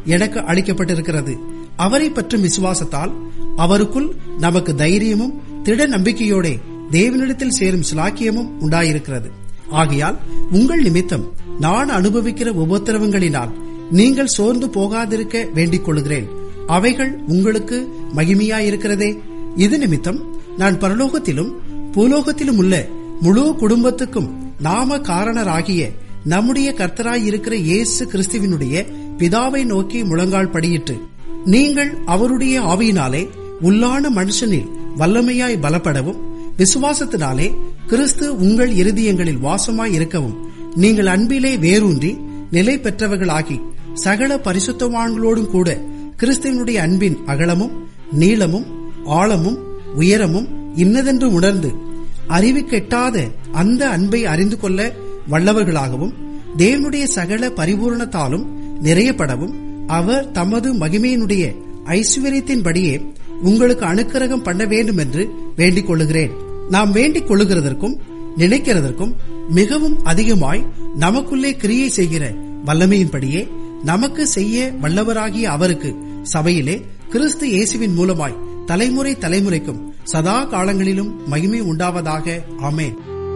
எனக்கு அளிக்கப்பட்டிருக்கிறது அவரை பற்றும் விசுவாசத்தால் அவருக்குள் நமக்கு தைரியமும் திட நம்பிக்கையோட தேவனிடத்தில் சேரும் சிலாக்கியமும் உண்டாயிருக்கிறது ஆகையால் உங்கள் நிமித்தம் நான் அனுபவிக்கிற உபத்திரவங்களினால் நீங்கள் சோர்ந்து போகாதிருக்க வேண்டிக் கொள்கிறேன் அவைகள் உங்களுக்கு மகிமையாயிருக்கிறதே இது நிமித்தம் நான் பரலோகத்திலும் பூலோகத்திலும் உள்ள முழு குடும்பத்துக்கும் நாம காரணராகிய நம்முடைய கர்த்தராயிருக்கிற இயேசு கிறிஸ்துவினுடைய பிதாவை நோக்கி முழங்கால் படியிட்டு நீங்கள் அவருடைய ஆவியினாலே உள்ளான மனுஷனில் வல்லமையாய் பலப்படவும் விசுவாசத்தினாலே கிறிஸ்து உங்கள் இருதயங்களில் வாசமாய் இருக்கவும் நீங்கள் அன்பிலே வேரூன்றி நிலை பெற்றவர்களாகி சகல பரிசுத்தவான்களோடும் கூட கிறிஸ்துவனுடைய அன்பின் அகலமும் நீளமும் ஆழமும் உயரமும் இன்னதென்று உணர்ந்து அறிவு கெட்டாத அந்த அன்பை அறிந்து கொள்ள வல்லவர்களாகவும் தேவனுடைய சகல பரிபூரணத்தாலும் நிறையப்படவும் அவர் தமது மகிமையினுடைய ஐஸ்வர்யத்தின்படியே உங்களுக்கு அனுக்கிரகம் பண்ண வேண்டும் என்று வேண்டிக் கொள்ளுகிறேன் நாம் வேண்டிக் கொள்ளுகிறதற்கும் நினைக்கிறதற்கும் மிகவும் அதிகமாய் நமக்குள்ளே கிரியை செய்கிற வல்லமையின்படியே நமக்கு செய்ய வல்லவராகிய அவருக்கு சபையிலே கிறிஸ்து இயேசுவின் மூலமாய் தலைமுறை தலைமுறைக்கும் சதா காலங்களிலும் மகிமை உண்டாவதாக ஆமேன்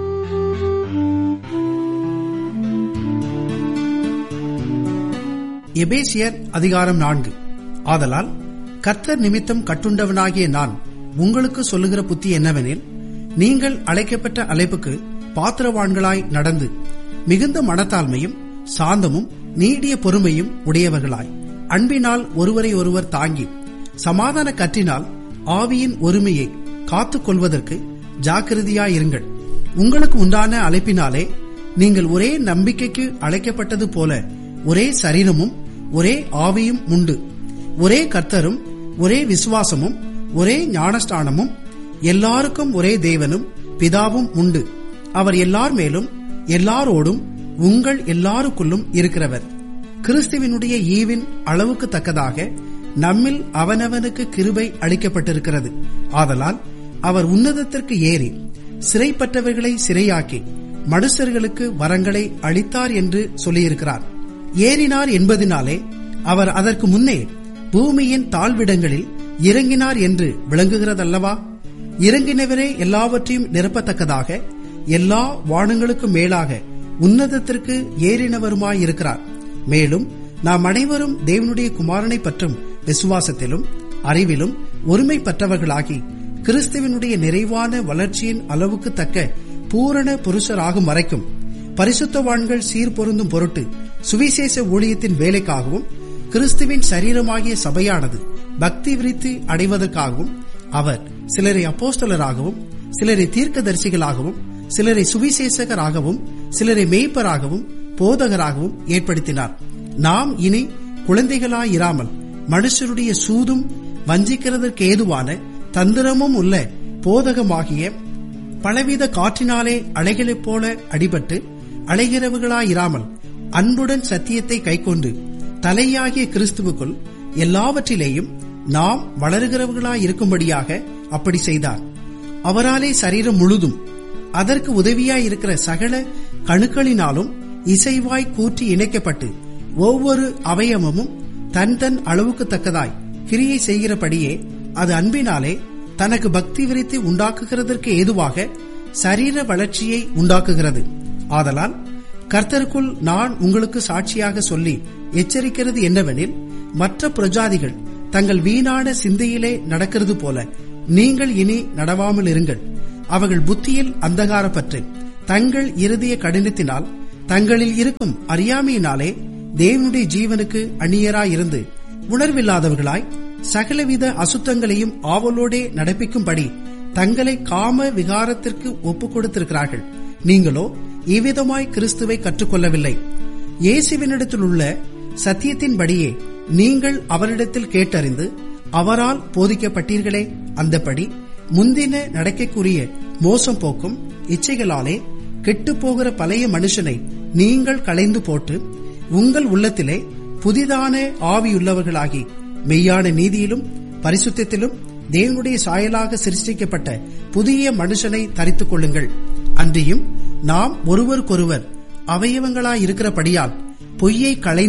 எபேசியர் அதிகாரம் நான்கு ஆதலால் கர்த்தர் நிமித்தம் கட்டுண்டவனாகிய நான் உங்களுக்கு சொல்லுகிற புத்தி என்னவெனில் நீங்கள் அழைக்கப்பட்ட அழைப்புக்கு பாத்திரவான்களாய் நடந்து மிகுந்த மனத்தாழ்மையும் சாந்தமும் நீடிய பொறுமையும் உடையவர்களாய் அன்பினால் ஒருவரை ஒருவர் தாங்கி சமாதான கற்றினால் ஆவியின் ஒருமையை காத்துக் கொள்வதற்கு ஜாக்கிரதையாயிருங்கள் உங்களுக்கு உண்டான அழைப்பினாலே நீங்கள் ஒரே நம்பிக்கைக்கு அழைக்கப்பட்டது போல ஒரே சரீரமும் ஒரே ஆவியும் உண்டு ஒரே கர்த்தரும் ஒரே விசுவாசமும் ஒரே ஞானஸ்தானமும் எல்லாருக்கும் ஒரே தேவனும் பிதாவும் உண்டு அவர் எல்லார் மேலும் எல்லாரோடும் உங்கள் எல்லாருக்குள்ளும் இருக்கிறவர் கிறிஸ்துவினுடைய ஈவின் அளவுக்கு தக்கதாக நம்மில் அவனவனுக்கு கிருபை அளிக்கப்பட்டிருக்கிறது ஆதலால் அவர் உன்னதத்திற்கு ஏறி சிறைப்பட்டவர்களை சிறையாக்கி மனுஷர்களுக்கு வரங்களை அளித்தார் என்று சொல்லியிருக்கிறார் ஏறினார் என்பதினாலே அவர் அதற்கு முன்னே பூமியின் தாழ்விடங்களில் இறங்கினார் என்று விளங்குகிறதல்லவா இறங்கினவரே எல்லாவற்றையும் நிரப்பத்தக்கதாக எல்லா வானங்களுக்கும் மேலாக உன்னதத்திற்கு ஏறினவருமாயிருக்கிறார் மேலும் நாம் அனைவரும் தேவனுடைய குமாரனை பற்றும் விசுவாசத்திலும் அறிவிலும் ஒருமைப்பட்டவர்களாகி கிறிஸ்துவனுடைய நிறைவான வளர்ச்சியின் அளவுக்கு தக்க பூரண புருஷராகும் வரைக்கும் பரிசுத்தவான்கள் சீர்பொருந்தும் பொருட்டு சுவிசேஷ ஊழியத்தின் வேலைக்காகவும் கிறிஸ்துவின் சரீரமாகிய சபையானது பக்தி விருத்தி அடைவதற்காகவும் அவர் சிலரை அப்போஸ்தலராகவும் சிலரை தீர்க்கதரிசிகளாகவும் சிலரை சுவிசேஷகராகவும் சிலரை மேய்ப்பராகவும் போதகராகவும் ஏற்படுத்தினார் நாம் இனி குழந்தைகளாயிராமல் மனுஷருடைய சூதும் வஞ்சிக்கிறதற்கு ஏதுவான தந்திரமும் உள்ள போதகமாகிய பலவித காற்றினாலே அலைகளைப் போல அடிபட்டு அலைகிறவர்களாயிராமல் அன்புடன் சத்தியத்தை கைக்கொண்டு தலையாகிய கிறிஸ்துவுக்குள் எல்லாவற்றிலேயும் நாம் வளருகிறவர்களாயிருக்கும்படியாக அப்படி செய்தார் அவராலே சரீரம் முழுதும் அதற்கு உதவியாயிருக்கிற சகல கணுக்களினாலும் இசைவாய் கூற்றி இணைக்கப்பட்டு ஒவ்வொரு அவயவமும் தன் தன் அளவுக்கு தக்கதாய் கிரியை செய்கிறபடியே அது அன்பினாலே தனக்கு பக்தி விரித்து உண்டாக்குகிறதற்கு ஏதுவாக சரீர வளர்ச்சியை உண்டாக்குகிறது ஆதலால் கர்த்தருக்குள் நான் உங்களுக்கு சாட்சியாக சொல்லி எச்சரிக்கிறது என்னவெனில் மற்ற பிரஜாதிகள் தங்கள் வீணான சிந்தையிலே நடக்கிறது போல நீங்கள் இனி நடவாமல் இருங்கள் அவர்கள் புத்தியில் அந்தகாரப்பட்டு தங்கள் இருதய கடினத்தினால் தங்களில் இருக்கும் அறியாமையினாலே தேவனுடைய ஜீவனுக்கு அந்நியராயிருந்து உணர்வில்லாதவர்களாய் சகலவித அசுத்தங்களையும் ஆவலோடே நடப்பிக்கும்படி தங்களை காம விகாரத்திற்கு ஒப்புக் கொடுத்திருக்கிறார்கள் நீங்களோ இவ்விதமாய் கிறிஸ்துவை கற்றுக்கொள்ளவில்லை இயேசுவினிடத்தில் உள்ள சத்தியத்தின்படியே நீங்கள் அவரிடத்தில் கேட்டறிந்து அவரால் போதிக்கப்பட்டீர்களே அந்தபடி முந்தின நடக்கைக்குரிய மோசம் போக்கும் இச்சைகளாலே கெட்டுப்போகிற பழைய மனுஷனை நீங்கள் களைந்து போட்டு உங்கள் உள்ளத்திலே புதிதான ஆவியுள்ளவர்களாகி மெய்யான நீதியிலும் பரிசுத்திலும் தேவனுடைய சாயலாக சிருஷ்டிக்கப்பட்ட புதிய மனுஷனை தரித்துக் கொள்ளுங்கள் அன்றியும் நாம் ஒருவருக்கொருவர் அவயவங்களாயிருக்கிறபடியால் பொய்யை களைந்து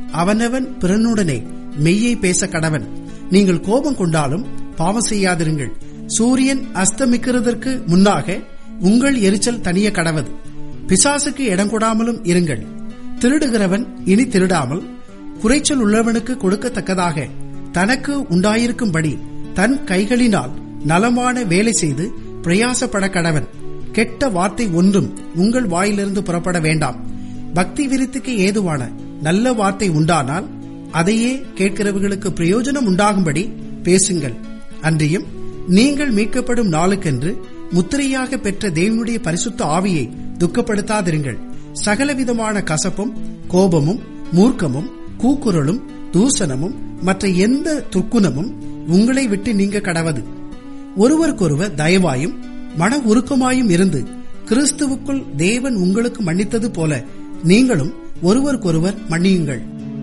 அவனவன் பிறனுடனே மெய்யை பேச கடவன் நீங்கள் கோபம் கொண்டாலும் பாவம் செய்யாதிருங்கள் சூரியன் அஸ்தமிக்கிறதற்கு முன்னாக உங்கள் எரிச்சல் தனிய கடவது பிசாசுக்கு இடம் கொடாமலும் இருங்கள் திருடுகிறவன் இனி திருடாமல் குறைச்சல் உள்ளவனுக்கு கொடுக்கத்தக்கதாக தனக்கு உண்டாயிருக்கும்படி தன் கைகளினால் நலமான வேலை செய்து பிரயாசப்பட கடவன் கெட்ட வார்த்தை ஒன்றும் உங்கள் வாயிலிருந்து புறப்பட வேண்டாம் பக்தி விருத்திக்கு ஏதுவான நல்ல வார்த்தை உண்டானால் அதையே கேட்கிறவர்களுக்கு பிரயோஜனம் உண்டாகும்படி பேசுங்கள் அன்றியும் நீங்கள் மீட்கப்படும் நாளுக்கென்று முத்திரையாக பெற்ற தேவனுடைய பரிசுத்த ஆவியை துக்கப்படுத்தாதிருங்கள் சகலவிதமான கசப்பும் கோபமும் மூர்க்கமும் கூக்குரலும் தூசணமும் மற்ற எந்த துர்க்குணமும் உங்களை விட்டு நீங்க கடவது ஒருவருக்கொருவர் தயவாயும் மன உருக்கமாயும் இருந்து கிறிஸ்துவுக்குள் தேவன் உங்களுக்கு மன்னித்தது போல நீங்களும் ஒருவருக்கொருவர் மன்னியுங்கள்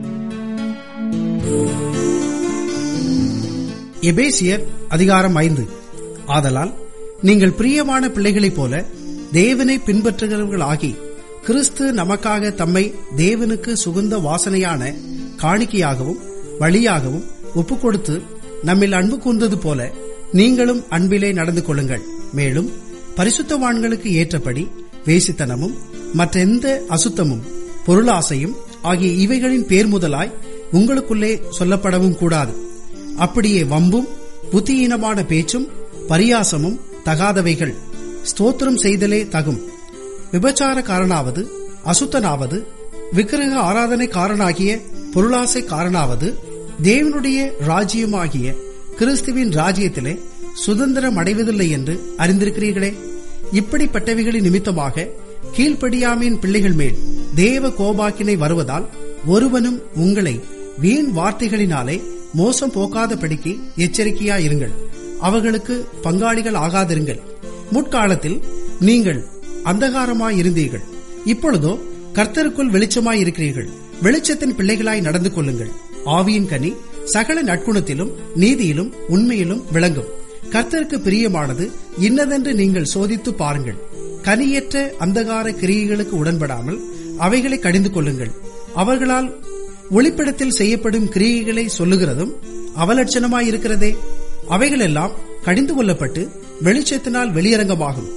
எபேசியர் அதிகாரம் ஐந்து ஆதலால் நீங்கள் பிரியமான பிள்ளைகளைப் போல தேவனை பின்பற்றுகிறவர்களாகி கிறிஸ்து நமக்காக தம்மை தேவனுக்கு சுகுந்த வாசனையான காணிக்கையாகவும் வழியாகவும் ஒப்புக் கொடுத்து நம்மில் அன்பு கூர்ந்தது போல நீங்களும் அன்பிலே நடந்து கொள்ளுங்கள் மேலும் பரிசுத்தவான்களுக்கு ஏற்றபடி வேசித்தனமும் மற்றெந்த அசுத்தமும் பொருளாசையும் ஆகிய இவைகளின் பேர் முதலாய் உங்களுக்குள்ளே சொல்லப்படவும் கூடாது அப்படியே வம்பும் புத்தியீனமான பேச்சும் பரியாசமும் தகாதவைகள் ஸ்தோத்திரம் செய்தலே தகும் விபச்சாரக்காரனாவது அசுத்தனாவது விக்கிரக ஆராதனை காரனாகிய பொருளாசை காரனாவது தேவனுடைய ராஜ்யமாகிய கிறிஸ்துவின் ராஜ்யத்திலே சுதந்திரம் அடைவதில்லை என்று அறிந்திருக்கிறீர்களே இப்படிப்பட்டவைகளின் நிமித்தமாக கீழ்ப்படியாமையின் பிள்ளைகள் மேல் தேவ கோபாக்கினை வருவதால் ஒருவனும் உங்களை வீண் வார்த்தைகளினாலே மோசம் போக்காதபடிக்கு எச்சரிக்கையாயிருங்கள் அவர்களுக்கு பங்காளிகள் ஆகாதிருங்கள் முற்காலத்தில் நீங்கள் அந்தகாரமாயிருந்தீர்கள் இப்பொழுதோ கர்த்தருக்குள் வெளிச்சமாயிருக்கிறீர்கள் வெளிச்சத்தின் பிள்ளைகளாய் நடந்து கொள்ளுங்கள் ஆவியின் கனி சகல நற்குணத்திலும் நீதியிலும் உண்மையிலும் விளங்கும் கர்த்தருக்கு பிரியமானது இன்னதென்று நீங்கள் சோதித்து பாருங்கள் கனியற்ற அந்தகார கிரியைகளுக்கு உடன்படாமல் அவைகளை கடிந்து கொள்ளுங்கள் அவர்களால் ஒளிப்பிடத்தில் செய்யப்படும் கிரியைகளை சொல்லுகிறதும் அவலட்சணமாயிருக்கிறதே அவைகளெல்லாம் கடிந்து கொள்ளப்பட்டு வெளிச்சத்தினால் வெளியரங்கமாகும்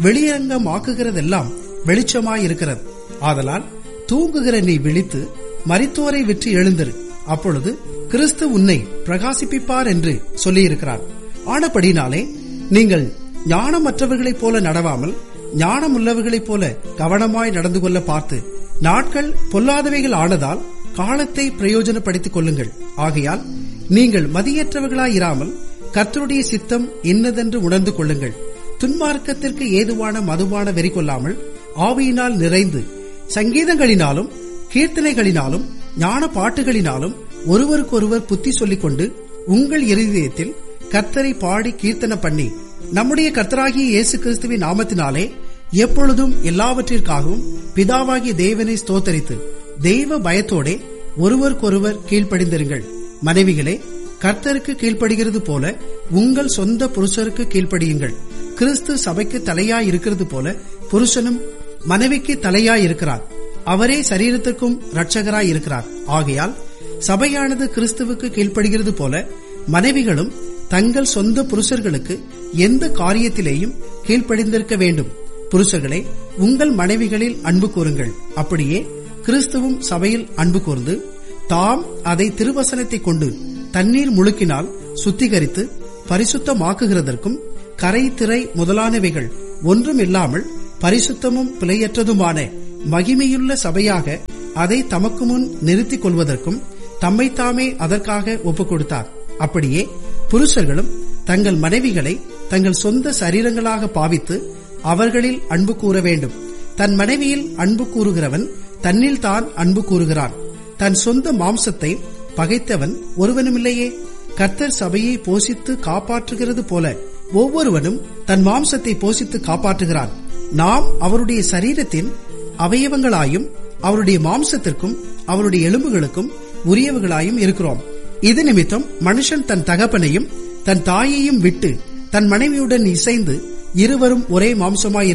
வெளியரங்கமாக்குகிறதெல்லாம் வெளிச்சமாயிருக்கிறது ஆதலால் தூங்குகிற நீ விழித்து மரித்தோரை விற்று எழுந்திரு அப்பொழுது கிறிஸ்து உன்னை பிரகாசிப்பிப்பார் என்று சொல்லியிருக்கிறார் ஆனபடினாலே நீங்கள் ஞானமற்றவர்களைப் போல நடவாமல் ஞானமுள்ளவர்களைப் போல கவனமாய் நடந்து கொள்ள பார்த்து நாட்கள் பொல்லாதவைகள் ஆனதால் காலத்தை பிரயோஜனப்படுத்திக் கொள்ளுங்கள் ஆகையால் நீங்கள் மதியற்றவர்களாயிராமல் கர்த்தருடைய சித்தம் இன்னதென்று உணர்ந்து கொள்ளுங்கள் துன்மார்க்கத்திற்கு ஏதுவான மதுவான வெறி கொள்ளாமல் ஆவியினால் நிறைந்து சங்கீதங்களினாலும் கீர்த்தனைகளினாலும் ஞான பாட்டுகளினாலும் ஒருவருக்கொருவர் புத்தி சொல்லிக் கொண்டு உங்கள் இருதயத்தில் கர்த்தரை பாடி கீர்த்தனை பண்ணி நம்முடைய கர்த்தராகிய இயேசு கிறிஸ்துவின் நாமத்தினாலே எப்பொழுதும் எல்லாவற்றிற்காகவும் பிதாவாகிய தேவனை ஸ்தோத்தரித்து தெய்வ பயத்தோடே ஒருவருக்கொருவர் கீழ்ப்படிந்திருங்கள் மனைவிகளே கர்த்தருக்கு கீழ்ப்படுகிறது போல உங்கள் சொந்த புருஷருக்கு கீழ்ப்படியுங்கள் கிறிஸ்து சபைக்கு தலையாய் இருக்கிறது போல புருஷனும் மனைவிக்கு தலையாய் இருக்கிறார் அவரே சரீரத்திற்கும் இரட்சகராய் இருக்கிறார் ஆகையால் சபையானது கிறிஸ்துவுக்கு கீழ்ப்படுகிறது போல மனைவிகளும் தங்கள் சொந்த புருஷர்களுக்கு எந்த காரியத்திலேயும் கீழ்ப்படிந்திருக்க வேண்டும் புருஷர்களே உங்கள் மனைவிகளில் அன்பு கூறுங்கள் அப்படியே கிறிஸ்துவும் சபையில் அன்பு கூர்ந்து தாம் அதை திருவசனத்தை கொண்டு தண்ணீர் முழுக்கினால் சுத்திகரித்து பரிசுத்தமாக்குகிறதற்கும் கரை திரை முதலானவைகள் ஒன்றும் இல்லாமல் பரிசுத்தமும் பிழையற்றதுமான மகிமையுள்ள சபையாக அதை தமக்கு முன் நிறுத்திக் கொள்வதற்கும் தம்மைத்தாமே அதற்காக ஒப்புக் கொடுத்தார் அப்படியே புருஷர்களும் தங்கள் மனைவிகளை தங்கள் சொந்த சரீரங்களாக பாவித்து அவர்களில் அன்பு கூற வேண்டும் தன் மனைவியில் அன்பு கூறுகிறவன் தன்னில் தான் அன்பு கூறுகிறான் தன் சொந்த மாம்சத்தை பகைத்தவன் ஒருவனுமில்லையே கர்த்தர் சபையை போஷித்து காப்பாற்றுகிறது போல ஒவ்வொருவனும் தன் மாம்சத்தை போஷித்து காப்பாற்றுகிறான் நாம் அவருடைய சரீரத்தின் அவயவங்களாயும் அவருடைய மாம்சத்திற்கும் அவருடைய எலும்புகளுக்கும் உரியவர்களாயும் இருக்கிறோம் இது நிமித்தம் மனுஷன் தன் தகப்பனையும் தன் தாயையும் விட்டு தன் மனைவியுடன் இசைந்து இருவரும் ஒரே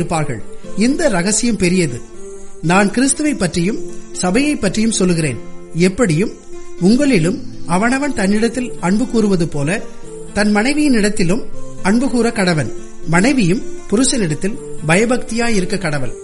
மாம்சமாயிருப்பார்கள் இந்த ரகசியம் பெரியது நான் கிறிஸ்துவை பற்றியும் சபையை பற்றியும் சொல்லுகிறேன் எப்படியும் உங்களிலும் அவனவன் தன்னிடத்தில் அன்பு கூறுவது போல தன் மனைவியின் இடத்திலும் அன்பு கூற கடவன் மனைவியும் புருஷனிடத்தில் பயபக்தியாய் இருக்க கடவள்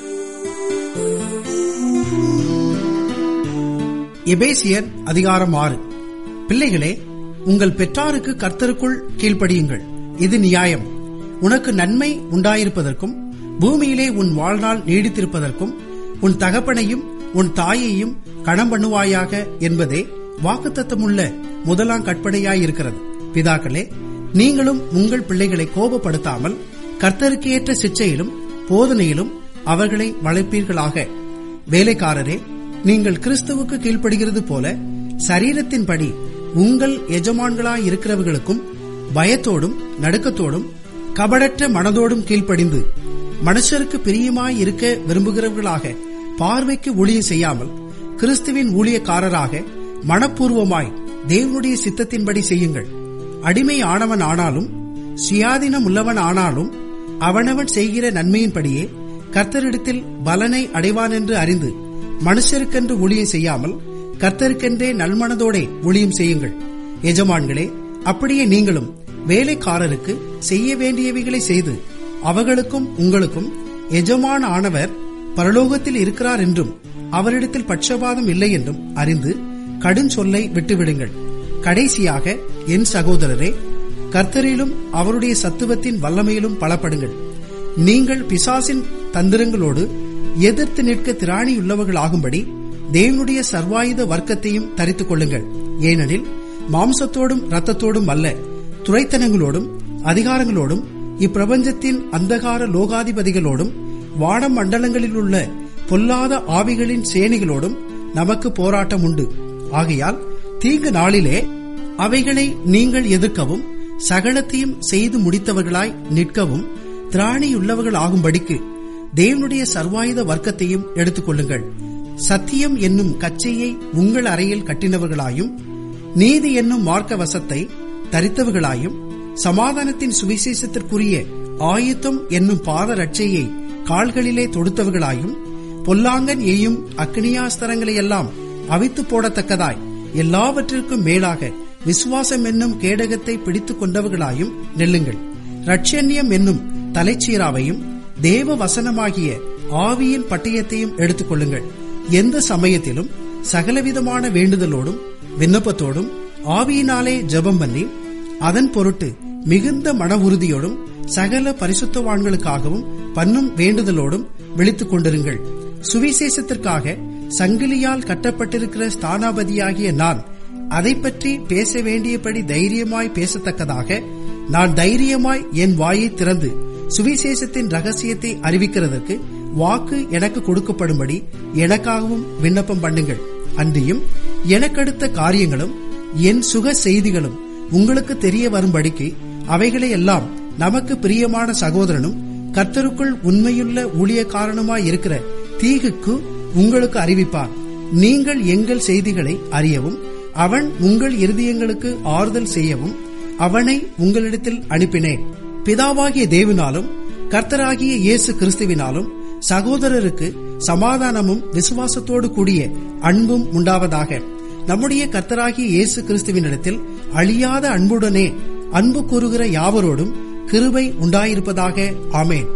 எபேசியர் அதிகாரம் ஆறு பிள்ளைகளே உங்கள் பெற்றாருக்கு கர்த்தருக்குள் கீழ்ப்படியுங்கள் இது நியாயம் உனக்கு நன்மை உண்டாயிருப்பதற்கும் பூமியிலே உன் வாழ்நாள் நீடித்திருப்பதற்கும் உன் தகப்பனையும் உன் தாயையும் கணம் பண்ணுவாயாக என்பதே வாக்குத்தத்தமுள்ள முதலாம் கற்பனையாயிருக்கிறது பிதாக்களே நீங்களும் உங்கள் பிள்ளைகளை கோபப்படுத்தாமல் கர்த்தருக்கு ஏற்ற சிச்சையிலும் போதனையிலும் அவர்களை வளர்ப்பீர்களாக வேலைக்காரரே நீங்கள் கிறிஸ்துவுக்கு கீழ்ப்படுகிறது போல சரீரத்தின்படி உங்கள் எஜமான்களாய் இருக்கிறவர்களுக்கும் பயத்தோடும் நடுக்கத்தோடும் கபடற்ற மனதோடும் கீழ்ப்படிந்து மனுஷருக்கு பிரியமாய் இருக்க விரும்புகிறவர்களாக பார்வைக்கு ஊழியம் செய்யாமல் கிறிஸ்துவின் ஊழியக்காரராக மனப்பூர்வமாய் தேவனுடைய சித்தத்தின்படி செய்யுங்கள் அடிமை ஆனவன் ஆனாலும் சுயாதீனம் உள்ளவன் ஆனாலும் அவனவன் செய்கிற நன்மையின்படியே கர்த்தரிடத்தில் பலனை அடைவான் என்று அறிந்து மனுஷருக்கென்று ஊழியம் செய்யாமல் கர்த்தருக்கென்றே நல்மனதோடே ஊழியம் செய்யுங்கள் எஜமான்களே அப்படியே நீங்களும் வேலைக்காரருக்கு செய்ய வேண்டியவைகளை செய்து அவர்களுக்கும் உங்களுக்கும் எஜமான ஆனவர் பரலோகத்தில் இருக்கிறார் என்றும் அவரிடத்தில் பட்சபாதம் இல்லை என்றும் அறிந்து கடும் சொல்லை விட்டுவிடுங்கள் கடைசியாக என் சகோதரரே கர்த்தரிலும் அவருடைய சத்துவத்தின் வல்லமையிலும் பலப்படுங்கள் நீங்கள் பிசாசின் தந்திரங்களோடு எதிர்த்து நிற்க திராணியுள்ளவர்களாகும்படி தேவனுடைய சர்வாயுத வர்க்கத்தையும் தரித்துக் கொள்ளுங்கள் ஏனெனில் மாம்சத்தோடும் இரத்தத்தோடும் அல்ல துறைத்தனங்களோடும் அதிகாரங்களோடும் இப்பிரபஞ்சத்தின் அந்தகார லோகாதிபதிகளோடும் வான மண்டலங்களில் உள்ள பொல்லாத ஆவிகளின் சேனைகளோடும் நமக்கு போராட்டம் உண்டு ஆகையால் தீங்கு நாளிலே அவைகளை நீங்கள் எதிர்க்கவும் சகலத்தையும் செய்து முடித்தவர்களாய் நிற்கவும் திராணியுள்ளவர்களாகும்படிக்கு தேவனுடைய சர்வாயுத வர்க்கத்தையும் எடுத்துக்கொள்ளுங்கள் சத்தியம் என்னும் கச்சையை உங்கள் அறையில் கட்டினவர்களாயும் நீதி என்னும் மார்க்க வசத்தை தரித்தவர்களாயும் சமாதானத்தின் சுவிசேஷத்திற்குரிய ஆயுத்தம் என்னும் பாத ரட்சையை கால்களிலே தொடுத்தவர்களாயும் பொல்லாங்கன் எய்யும் அக்னியாஸ்திரங்களை எல்லாம் அவித்து போடத்தக்கதாய் எல்லாவற்றிற்கும் மேலாக விசுவாசம் என்னும் கேடகத்தை பிடித்துக் கொண்டவர்களாயும் நெல்லுங்கள் ரட்சண்யம் என்னும் தலைச்சீராவையும் தேவ வசனமாகிய ஆவியின் பட்டயத்தையும் எடுத்துக் கொள்ளுங்கள் எந்த சமயத்திலும் சகலவிதமான வேண்டுதலோடும் விண்ணப்பத்தோடும் ஆவியினாலே ஜெபம் பண்ணி அதன் பொருட்டு மிகுந்த மன உறுதியோடும் சகல பரிசுத்தவான்களுக்காகவும் பண்ணும் வேண்டுதலோடும் விழித்துக் கொண்டிருங்கள் சுவிசேஷத்திற்காக சங்கிலியால் கட்டப்பட்டிருக்கிற ஸ்தானாபதியாகிய நான் அதை பற்றி பேச வேண்டியபடி தைரியமாய் பேசத்தக்கதாக நான் தைரியமாய் என் வாயை திறந்து சுவிசேஷத்தின் ரகசியத்தை அறிவிக்கிறதற்கு வாக்கு எனக்கு கொடுக்கப்படும்படி எனக்காகவும் விண்ணப்பம் பண்ணுங்கள் அன்றியும் எனக்கடுத்த காரியங்களும் என் சுக செய்திகளும் உங்களுக்கு தெரிய வரும்படிக்கு அவைகளை எல்லாம் நமக்கு பிரியமான சகோதரனும் கர்த்தருக்குள் உண்மையுள்ள ஊழியக்காரனுமாய் இருக்கிற தீகுக்கு உங்களுக்கு அறிவிப்பார் நீங்கள் எங்கள் செய்திகளை அறியவும் அவன் உங்கள் இருதயங்களுக்கு ஆறுதல் செய்யவும் அவனை உங்களிடத்தில் அனுப்பினேன் பிதாவாகிய தேவனாலும் கர்த்தராகிய இயேசு கிறிஸ்துவினாலும் சகோதரருக்கு சமாதானமும் விசுவாசத்தோடு கூடிய அன்பும் உண்டாவதாக நம்முடைய கர்த்தராகிய இயேசு கிறிஸ்துவினிடத்தில் அழியாத அன்புடனே அன்பு கூறுகிற யாவரோடும் கிருபை உண்டாயிருப்பதாக ஆமேன்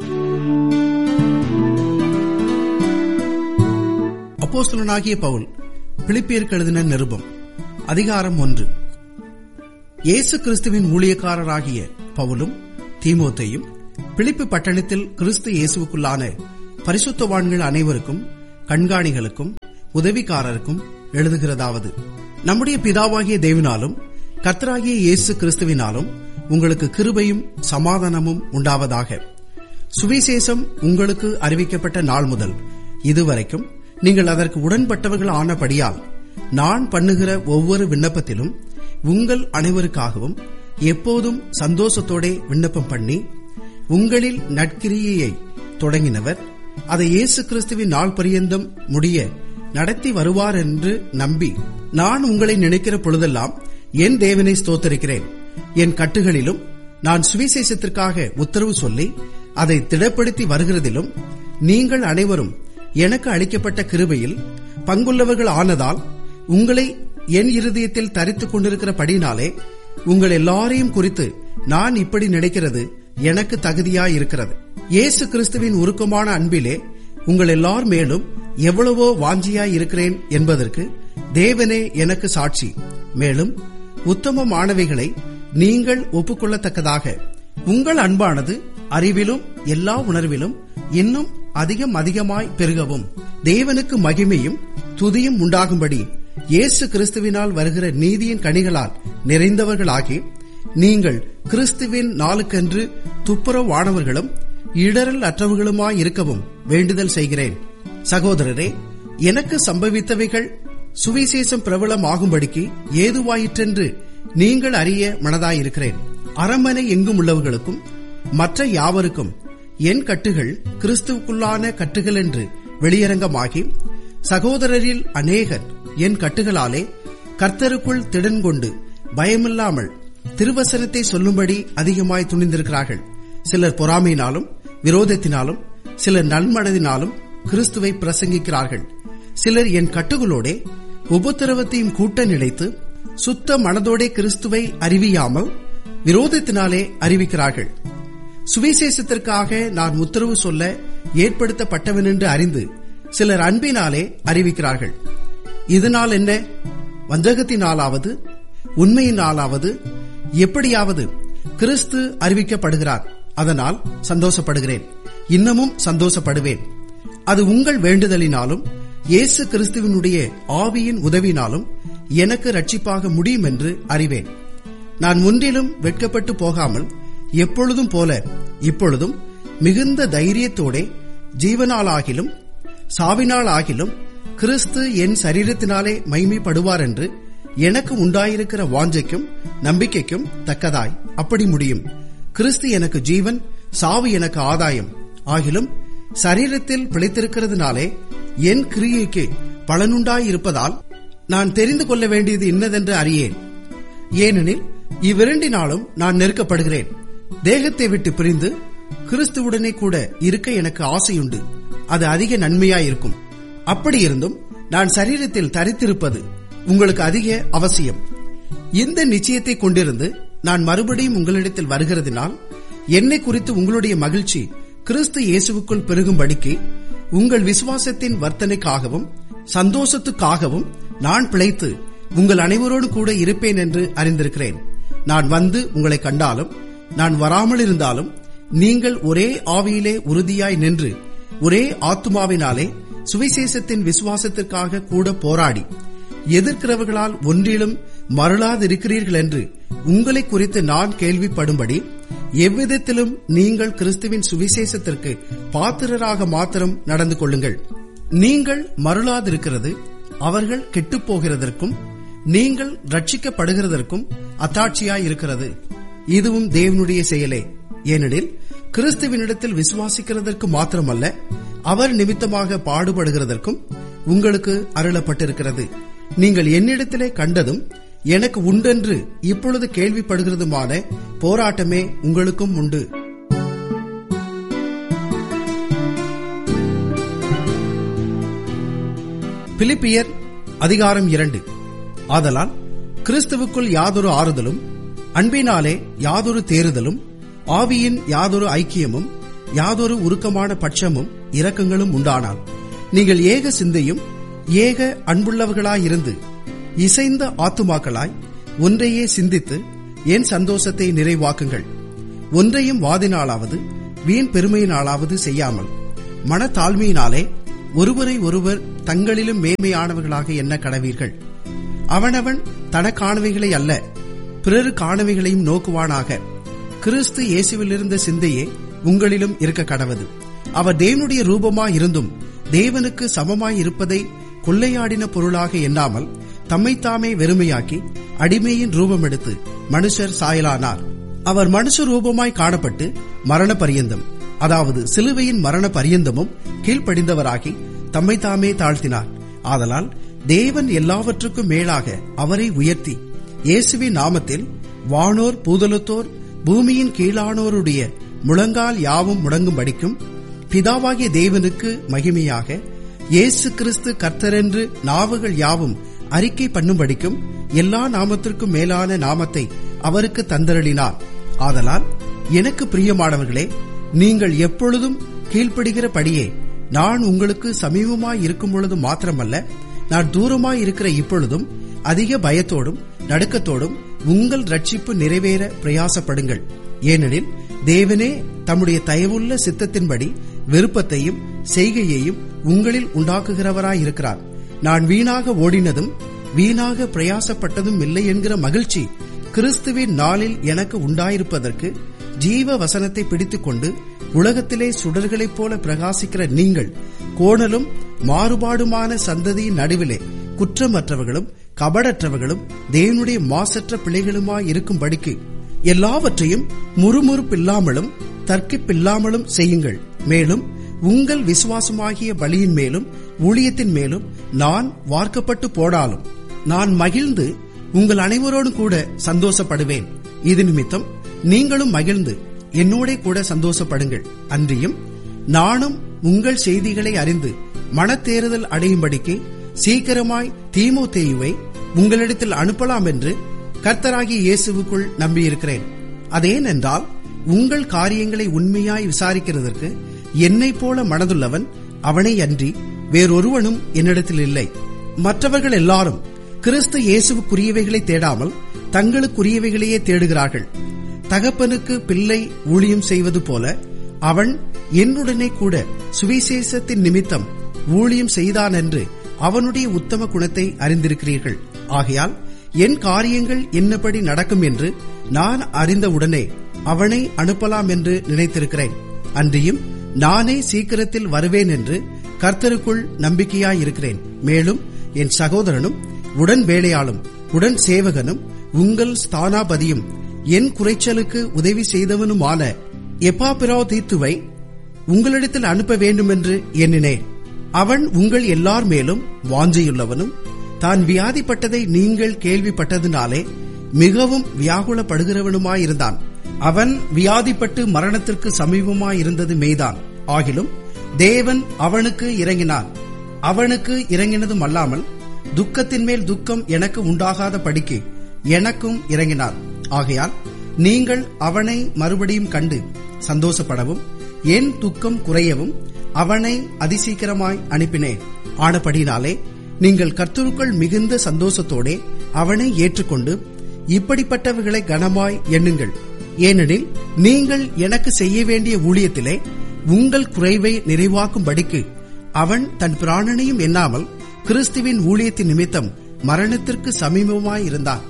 அப்போஸ்தலனாகிய பவுல் பிலிப்பியருக்கு எழுதின நிருபம் அதிகாரம் ஒன்று இயேசு கிறிஸ்துவின் ஊழியக்காரராகிய பவுலும் தீமோத்தையும் பிலிப்பு பட்டணத்தில் கிறிஸ்து இயேசுவுக்குள்ளான பரிசுத்தவான்கள் அனைவருக்கும் கண்காணிகளுக்கும் உதவிக்காரருக்கும் எழுதுகிறதாவது நம்முடைய பிதாவாகிய தேவனாலும் கர்த்தராகிய இயேசு கிறிஸ்துவினாலும் உங்களுக்கு கிருபையும் சமாதானமும் உண்டாவதாக சுவிசேஷம் உங்களுக்கு அறிவிக்கப்பட்ட நாள் முதல் இதுவரைக்கும் நீங்கள் அதற்கு உடன்பட்டவர்கள் ஆனபடியால் நான் பண்ணுகிற ஒவ்வொரு விண்ணப்பத்திலும் உங்கள் அனைவருக்காகவும் எப்போதும் சந்தோஷத்தோட விண்ணப்பம் பண்ணி உங்களில் நட்கிரியையை தொடங்கினவர் அதை இயேசு கிறிஸ்துவின் நாள் பரியந்தம் முடிய நடத்தி வருவார் என்று நம்பி நான் உங்களை நினைக்கிற பொழுதெல்லாம் என் தேவனை ஸ்தோத்தரிக்கிறேன் என் கட்டுகளிலும் நான் சுவிசேஷத்திற்காக உத்தரவு சொல்லி அதை திடப்படுத்தி வருகிறதிலும் நீங்கள் அனைவரும் எனக்கு அளிக்கப்பட்ட கிருபையில் பங்குள்ளவர்கள் ஆனதால் உங்களை என் இருதயத்தில் தரித்துக் கொண்டிருக்கிறபடினாலே உங்கள் எல்லாரையும் குறித்து நான் இப்படி நினைக்கிறது எனக்கு தகுதியாயிருக்கிறது இயேசு கிறிஸ்துவின் உருக்கமான அன்பிலே உங்கள் எல்லார் மேலும் எவ்வளவோ வாஞ்சியாய் இருக்கிறேன் என்பதற்கு தேவனே எனக்கு சாட்சி மேலும் உத்தமமானவைகளை நீங்கள் ஒப்புக்கொள்ளத்தக்கதாக உங்கள் அன்பானது அறிவிலும் எல்லா உணர்விலும் இன்னும் அதிகம் அதிகமாய் பெருகவும் தேவனுக்கு மகிமையும் துதியும் உண்டாகும்படி இயேசு கிறிஸ்துவினால் வருகிற நீதியின் கனிகளால் நிறைந்தவர்களாகி நீங்கள் கிறிஸ்துவின் நாளுக்கென்று துப்புரவானவர்களும் இடரல் அற்றவர்களுமாய் இருக்கவும் வேண்டுதல் செய்கிறேன் சகோதரரே எனக்கு சம்பவித்தவைகள் சுவிசேஷம் பிரபலம் ஆகும்படிக்கு ஏதுவாயிற்றென்று நீங்கள் அறிய மனதாயிருக்கிறேன் அரண்மனை எங்கும் உள்ளவர்களுக்கும் மற்ற யாவருக்கும் என் கட்டுகள் கிறிஸ்துவுக்குள்ளான கட்டுகள் என்று வெளியரங்கமாகி சகோதரரில் அநேகர் என் கட்டுகளாலே கர்த்தருக்குள் திடன் கொண்டு பயமில்லாமல் திருவசனத்தை சொல்லும்படி அதிகமாய் துணிந்திருக்கிறார்கள் சிலர் பொறாமையினாலும் விரோதத்தினாலும் சிலர் நன்மனதினாலும் கிறிஸ்துவை பிரசங்கிக்கிறார்கள் சிலர் என் கட்டுகளோடே உபத்திரவத்தையும் கூட்ட நிலைத்து சுத்த மனதோடே கிறிஸ்துவை அறிவியாமல் விரோதத்தினாலே அறிவிக்கிறார்கள் சுவிசேஷத்திற்காக நான் உத்தரவு சொல்ல ஏற்படுத்தப்பட்டவன் என்று அறிந்து சிலர் அன்பினாலே அறிவிக்கிறார்கள் இதனால் என்ன வஞ்சகத்தினாலாவது உண்மையினாலாவது எப்படியாவது கிறிஸ்து அறிவிக்கப்படுகிறார் அதனால் சந்தோஷப்படுகிறேன் இன்னமும் சந்தோஷப்படுவேன் அது உங்கள் வேண்டுதலினாலும் இயேசு கிறிஸ்துவினுடைய ஆவியின் உதவினாலும் எனக்கு ரட்சிப்பாக முடியும் என்று அறிவேன் நான் ஒன்றிலும் வெட்கப்பட்டு போகாமல் எப்பொழுதும் போல இப்பொழுதும் மிகுந்த தைரியத்தோடே ஜீவனாலாகிலும் சாவினாலாகிலும் கிறிஸ்து என் சரீரத்தினாலே மைமைப்படுவார் என்று எனக்கு உண்டாயிருக்கிற வாஞ்சைக்கும் நம்பிக்கைக்கும் தக்கதாய் அப்படி முடியும் கிறிஸ்து எனக்கு ஜீவன் சாவு எனக்கு ஆதாயம் ஆகிலும் சரீரத்தில் பிழைத்திருக்கிறதுனாலே என் கிரியைக்கு பலனுண்டாயிருப்பதால் நான் தெரிந்து கொள்ள வேண்டியது இன்னதென்று அறியேன் ஏனெனில் இவ்விரண்டினாலும் நான் நெருக்கப்படுகிறேன் தேகத்தை விட்டு பிரிந்து கிறிஸ்துவுடனே கூட இருக்க எனக்கு ஆசையுண்டு அது அதிக நன்மையாயிருக்கும் அப்படி இருந்தும் நான் சரீரத்தில் தரித்திருப்பது உங்களுக்கு அதிக அவசியம் இந்த நிச்சயத்தை கொண்டிருந்து நான் மறுபடியும் உங்களிடத்தில் வருகிறதினால் என்னை குறித்து உங்களுடைய மகிழ்ச்சி கிறிஸ்து இயேசுவுக்குள் பெருகும்படிக்கு உங்கள் விசுவாசத்தின் வர்த்தனைக்காகவும் சந்தோஷத்துக்காகவும் நான் பிழைத்து உங்கள் அனைவரோடு கூட இருப்பேன் என்று அறிந்திருக்கிறேன் நான் வந்து உங்களை கண்டாலும் நான் வராமல் இருந்தாலும் நீங்கள் ஒரே ஆவியிலே உறுதியாய் நின்று ஒரே ஆத்துமாவினாலே சுவிசேஷத்தின் விசுவாசத்திற்காக கூட போராடி எதிர்க்கிறவர்களால் ஒன்றிலும் மருளாதிருக்கிறீர்கள் என்று உங்களை குறித்து நான் கேள்விப்படும்படி எவ்விதத்திலும் நீங்கள் கிறிஸ்துவின் சுவிசேஷத்திற்கு பாத்திரராக மாத்திரம் நடந்து கொள்ளுங்கள் நீங்கள் மருளாதிருக்கிறது அவர்கள் கெட்டுப்போகிறதற்கும் நீங்கள் ரட்சிக்கப்படுகிறதற்கும் அத்தாட்சியாய் இருக்கிறது இதுவும் தேவனுடைய செயலே ஏனெனில் கிறிஸ்துவினிடத்தில் விசுவாசிக்கிறதற்கு மாத்திரமல்ல அவர் நிமித்தமாக பாடுபடுகிறதற்கும் உங்களுக்கு அருளப்பட்டிருக்கிறது நீங்கள் என்னிடத்திலே கண்டதும் எனக்கு உண்டென்று இப்பொழுது கேள்விப்படுகிறதுமான போராட்டமே உங்களுக்கும் உண்டு பிலிப்பியர் அதிகாரம் இரண்டு ஆதலால் கிறிஸ்துவுக்குள் யாதொரு ஆறுதலும் அன்பினாலே யாதொரு தேறுதலும் ஆவியின் யாதொரு ஐக்கியமும் யாதொரு உருக்கமான பட்சமும் இரக்கங்களும் உண்டானால் நீங்கள் ஏக சிந்தையும் ஏக அன்புள்ளவர்களாயிருந்து இசைந்த ஆத்துமாக்களாய் ஒன்றையே சிந்தித்து என் சந்தோஷத்தை நிறைவாக்குங்கள் ஒன்றையும் வாதினாலாவது வீண் பெருமையினாலாவது செய்யாமல் மனத்தாழ்மையினாலே ஒருவரை ஒருவர் தங்களிலும் மேன்மையானவர்களாக எண்ண கடவீர்கள் அவனவன் தனக்கானவைகளை அல்ல பிறரு காணவைகளையும் நோக்குவானாக கிறிஸ்து இயேசுவிலிருந்த சிந்தையே உங்களிலும் இருக்க கடவது அவர் தேவனுடைய ரூபமாய் இருந்தும் தேவனுக்கு சமமாய் இருப்பதை கொள்ளையாடின பொருளாக எண்ணாமல் தம்மைத்தாமே வெறுமையாக்கி அடிமையின் ரூபம் எடுத்து மனுஷர் சாயலானார் அவர் மனுஷ ரூபமாய் காணப்பட்டு மரண பரியந்தம் அதாவது சிலுவையின் மரண பரியந்தமும் கீழ்ப்படிந்தவராகி தம்மைத்தாமே தாழ்த்தினார் ஆதலால் தேவன் எல்லாவற்றுக்கும் மேலாக அவரை உயர்த்தி இயேசுவின் நாமத்தில் வானோர் பூதலத்தோர் பூமியின் கீழானோருடைய முழங்கால் யாவும் முடங்கும்படிக்கும் பிதாவாகிய தேவனுக்கு மகிமையாக இயேசு கிறிஸ்து கர்த்தரென்று நாவுகள் யாவும் அறிக்கை பண்ணும்படிக்கும் எல்லா நாமத்திற்கும் மேலான நாமத்தை அவருக்கு தந்தருளினார் ஆதலால் எனக்கு பிரியமானவர்களே நீங்கள் எப்பொழுதும் கீழ்ப்படுகிறபடியே நான் உங்களுக்கு சமீபமாய் இருக்கும் பொழுது மாத்திரமல்ல நான் தூரமாய் இருக்கிற இப்பொழுதும் அதிக பயத்தோடும் நடுக்கத்தோடும் உங்கள் ரட்சிப்பு நிறைவேற பிரயாசப்படுங்கள் ஏனெனில் தேவனே தம்முடைய தயவுள்ள சித்தத்தின்படி விருப்பத்தையும் செய்கையையும் உங்களில் உண்டாக்குகிறவராயிருக்கிறார் நான் வீணாக ஓடினதும் வீணாக பிரயாசப்பட்டதும் இல்லை என்கிற மகிழ்ச்சி கிறிஸ்துவின் நாளில் எனக்கு உண்டாயிருப்பதற்கு ஜீவ வசனத்தை பிடித்துக்கொண்டு உலகத்திலே சுடர்களைப் போல பிரகாசிக்கிற நீங்கள் கோணலும் மாறுபாடுமான சந்ததியின் நடுவிலே குற்றமற்றவர்களும் கபடற்றவர்களும் தேவனுடைய மாசற்ற பிள்ளைகளுமாய் இருக்கும்படிக்கு எல்லாவற்றையும் முறுமுறுப்பில்லாமலும் தர்க்கிப்பில்லாமலும் செய்யுங்கள் மேலும் உங்கள் விசுவாசமாகிய பலியின் மேலும் ஊழியத்தின் மேலும் நான் வார்க்கப்பட்டு போடாலும் நான் மகிழ்ந்து உங்கள் அனைவரோடும் கூட சந்தோஷப்படுவேன் இது நிமித்தம் நீங்களும் மகிழ்ந்து என்னோட கூட சந்தோஷப்படுங்கள் அன்றியும் நானும் உங்கள் செய்திகளை அறிந்து மனத்தேறுதல் அடையும்படிக்கு சீக்கிரமாய் தீமோத்தேயுவை உங்களிடத்தில் அனுப்பலாம் என்று கர்த்தராகிய இயேசுவுக்குள் நம்பியிருக்கிறேன் அதேனென்றால் உங்கள் காரியங்களை உண்மையாய் விசாரிக்கிறதற்கு என்னைப் போல மனதுள்ளவன் அவனை அன்றி வேறொருவனும் என்னிடத்தில் இல்லை மற்றவர்கள் எல்லாரும் கிறிஸ்து இயேசுவுக்குரியவைகளை தேடாமல் தங்களுக்குரியவைகளையே தேடுகிறார்கள் தகப்பனுக்கு பிள்ளை ஊழியம் செய்வது போல அவன் என்னுடனே கூட சுவிசேஷத்தின் நிமித்தம் ஊழியம் செய்தான் என்று அவனுடைய உத்தம குணத்தை அறிந்திருக்கிறீர்கள் ஆகையால் என் காரியங்கள் என்னபடி நடக்கும் என்று நான் அறிந்தவுடனே அவனை அனுப்பலாம் என்று நினைத்திருக்கிறேன் அன்றியும் நானே சீக்கிரத்தில் வருவேன் என்று கர்த்தருக்குள் நம்பிக்கையாயிருக்கிறேன் மேலும் என் சகோதரனும் உடன் வேலையாளும் உடன் சேவகனும் உங்கள் ஸ்தானாபதியும் என் குறைச்சலுக்கு உதவி செய்தவனுமான எப்பாபிரோ தீத்துவை உங்களிடத்தில் அனுப்ப வேண்டுமென்று எண்ணினேன் அவன் உங்கள் எல்லார் மேலும் வாஞ்சையுள்ளவனும் தான் வியாதிப்பட்டதை நீங்கள் கேள்விப்பட்டதினாலே மிகவும் வியாகுலப்படுகிறவனுமாயிருந்தான் அவன் வியாதிப்பட்டு மரணத்திற்கு சமீபமாயிருந்தது மெய்தான் ஆகிலும் தேவன் அவனுக்கு இறங்கினான் அவனுக்கு இறங்கினதும் அல்லாமல் துக்கத்தின் மேல் துக்கம் எனக்கு உண்டாகாத படிக்கு எனக்கும் இறங்கினார் ஆகையால் நீங்கள் அவனை மறுபடியும் கண்டு சந்தோஷப்படவும் என் துக்கம் குறையவும் அவனை அதிசீக்கிரமாய் அனுப்பினேன் ஆனபடினாலே நீங்கள் கர்த்தருக்குள் மிகுந்த சந்தோஷத்தோடே அவனை ஏற்றுக்கொண்டு இப்படிப்பட்டவர்களை கனமாய் எண்ணுங்கள் ஏனெனில் நீங்கள் எனக்கு செய்ய வேண்டிய ஊழியத்திலே உங்கள் குறைவை நிறைவாக்கும்படிக்கு அவன் தன் பிராணனையும் எண்ணாமல் கிறிஸ்துவின் ஊழியத்தின் நிமித்தம் மரணத்திற்கு சமீபமாயிருந்தான்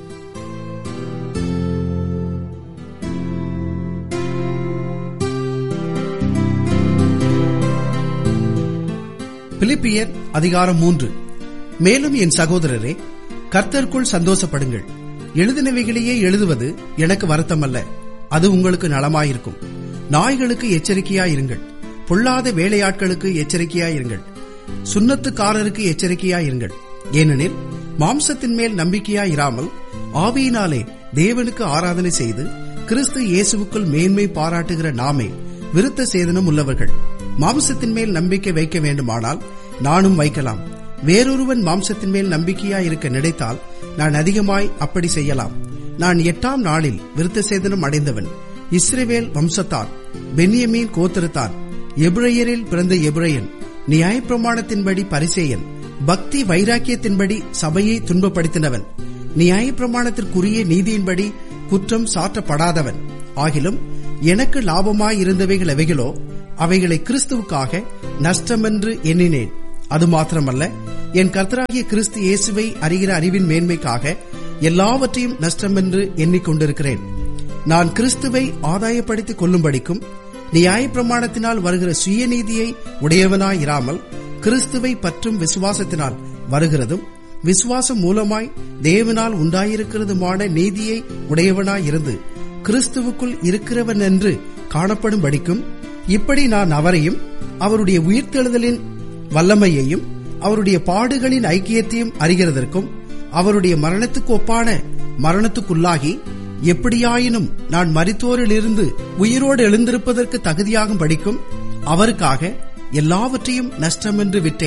பிலிப்பியர் அதிகாரம் மூன்று மேலும் என் சகோதரரே கர்த்தருக்குள் சந்தோஷப்படுங்கள் எழுதினவைகளையே எழுதுவது எனக்கு வருத்தமல்ல அது உங்களுக்கு நலமாயிருக்கும் நாய்களுக்கு எச்சரிக்கையாயிருங்கள் பொல்லாத வேலையாட்களுக்கு எச்சரிக்கையாயிருங்கள் சுண்ணத்துக்காரருக்கு எச்சரிக்கையாயிருங்கள் ஏனெனில் மாம்சத்தின் மேல் நம்பிக்கையாயிராமல் ஆவியினாலே தேவனுக்கு ஆராதனை செய்து கிறிஸ்து இயேசுவுக்குள் மேன்மை பாராட்டுகிற நாமே விருத்த சேதனம் உள்ளவர்கள் மாம்சத்தின் மேல் நம்பிக்கை வைக்க வேண்டுமானால் நானும் வைக்கலாம் வேறொருவன் மாம்சத்தின் மேல் நம்பிக்கையாய் இருக்க நினைத்தால் நான் அதிகமாய் அப்படி செய்யலாம் நான் எட்டாம் நாளில் விருத்த சேதனம் அடைந்தவன் இஸ்ரேவேல் வம்சத்தான் பென்யமீன் கோத்திரத்தான் எப்ரையரில் பிறந்த எப்ரையன் நியாயப்பிரமாணத்தின்படி பரிசேயன் பக்தி வைராக்கியத்தின்படி சபையை துன்பப்படுத்தினவன் நியாயப்பிரமாணத்திற்குரிய நீதியின்படி குற்றம் சாற்றப்படாதவன் ஆகிலும் எனக்கு லாபமாயிருந்தவைகள் எவைகளோ அவைகளை கிறிஸ்துவுக்காக நஷ்டமென்று எண்ணினேன் அது மாத்திரமல்ல என் கர்த்தராகிய கிறிஸ்து இயேசுவை அறிகிற அறிவின் மேன்மைக்காக எல்லாவற்றையும் நஷ்டமென்று எண்ணிக்கொண்டிருக்கிறேன் நான் கிறிஸ்துவை ஆதாயப்படுத்திக் கொள்ளும்படிக்கும் நியாயப்பிரமாணத்தினால் வருகிற சுயநீதியை உடையவனாயிராமல் கிறிஸ்துவை பற்றும் விசுவாசத்தினால் வருகிறதும் விசுவாசம் மூலமாய் தேவனால் உண்டாயிருக்கிறதுமான நீதியை உடையவனாயிருந்து கிறிஸ்துவுக்குள் இருக்கிறவன் என்று காணப்படும்படிக்கும் இப்படி நான் அவரையும் அவருடைய உயிர்த்தெழுதலின் வல்லமையையும் அவருடைய பாடுகளின் ஐக்கியத்தையும் அறிகிறதற்கும் அவருடைய மரணத்துக்கு ஒப்பான மரணத்துக்குள்ளாகி எப்படியாயினும் நான் மரித்தோரிலிருந்து உயிரோடு எழுந்திருப்பதற்கு தகுதியாகும் படிக்கும் அவருக்காக எல்லாவற்றையும் நஷ்டமென்று விட்டேன்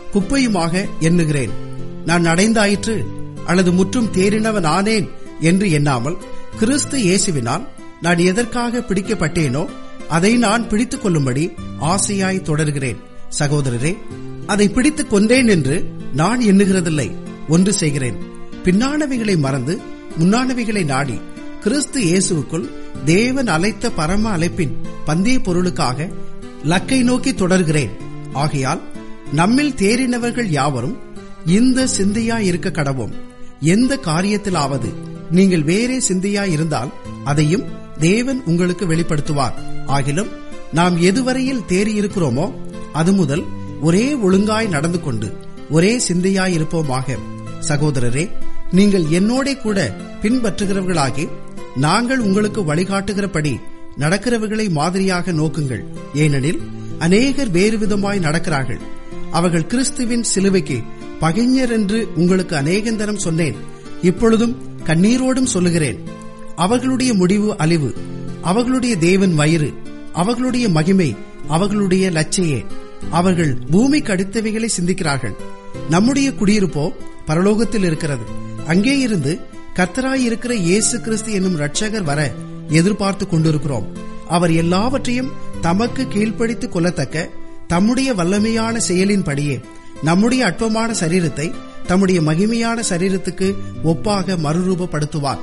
குப்பையுமாக எண்ணுகிறேன் நான் அடைந்தாயிற்று அல்லது முற்றும் தேறினவன் ஆனேன் என்று எண்ணாமல் கிறிஸ்து இயேசுவினால் நான் எதற்காக பிடிக்கப்பட்டேனோ அதை நான் பிடித்துக் கொள்ளும்படி ஆசையாய் தொடர்கிறேன் சகோதரரே அதை பிடித்துக் கொண்டேன் என்று நான் எண்ணுகிறதில்லை ஒன்று செய்கிறேன் பின்னானவைகளை மறந்து முன்னானவைகளை நாடி கிறிஸ்து இயேசுவுக்குள் தேவன் அழைத்த பரம அழைப்பின் பந்தய பொருளுக்காக லக்கை நோக்கி தொடர்கிறேன் ஆகையால் நம்மில் தேறினவர்கள் யாவரும் இந்த சிந்தையா இருக்க கடவோம் எந்த காரியத்திலாவது நீங்கள் வேறே சிந்தையா இருந்தால் அதையும் தேவன் உங்களுக்கு வெளிப்படுத்துவார் ஆகிலும் நாம் எதுவரையில் தேறி இருக்கிறோமோ அது முதல் ஒரே ஒழுங்காய் நடந்து கொண்டு ஒரே சிந்தையாய் இருப்போமாக சகோதரரே நீங்கள் என்னோட கூட பின்பற்றுகிறவர்களாகி நாங்கள் உங்களுக்கு வழிகாட்டுகிறபடி நடக்கிறவர்களை மாதிரியாக நோக்குங்கள் ஏனெனில் அநேகர் வேறு விதமாய் நடக்கிறார்கள் அவர்கள் கிறிஸ்துவின் சிலுவைக்கு பகைஞர் என்று உங்களுக்கு அநேகந்தரம் சொன்னேன் இப்பொழுதும் கண்ணீரோடும் சொல்லுகிறேன் அவர்களுடைய முடிவு அழிவு அவர்களுடைய தேவன் வயிறு அவர்களுடைய மகிமை அவர்களுடைய லட்சையே அவர்கள் பூமிக்கு அடுத்தவைகளை சிந்திக்கிறார்கள் நம்முடைய குடியிருப்போ பரலோகத்தில் இருக்கிறது அங்கே இருந்து கர்த்தராய் இருக்கிற இயேசு கிறிஸ்து என்னும் இரட்சகர் வர எதிர்பார்த்து கொண்டிருக்கிறோம் அவர் எல்லாவற்றையும் தமக்கு கீழ்ப்படுத்தி கொள்ளத்தக்க தம்முடைய வல்லமையான செயலின்படியே நம்முடைய அற்பமான சரீரத்தை தம்முடைய மகிமையான சரீரத்துக்கு ஒப்பாக மறுரூபப்படுத்துவார்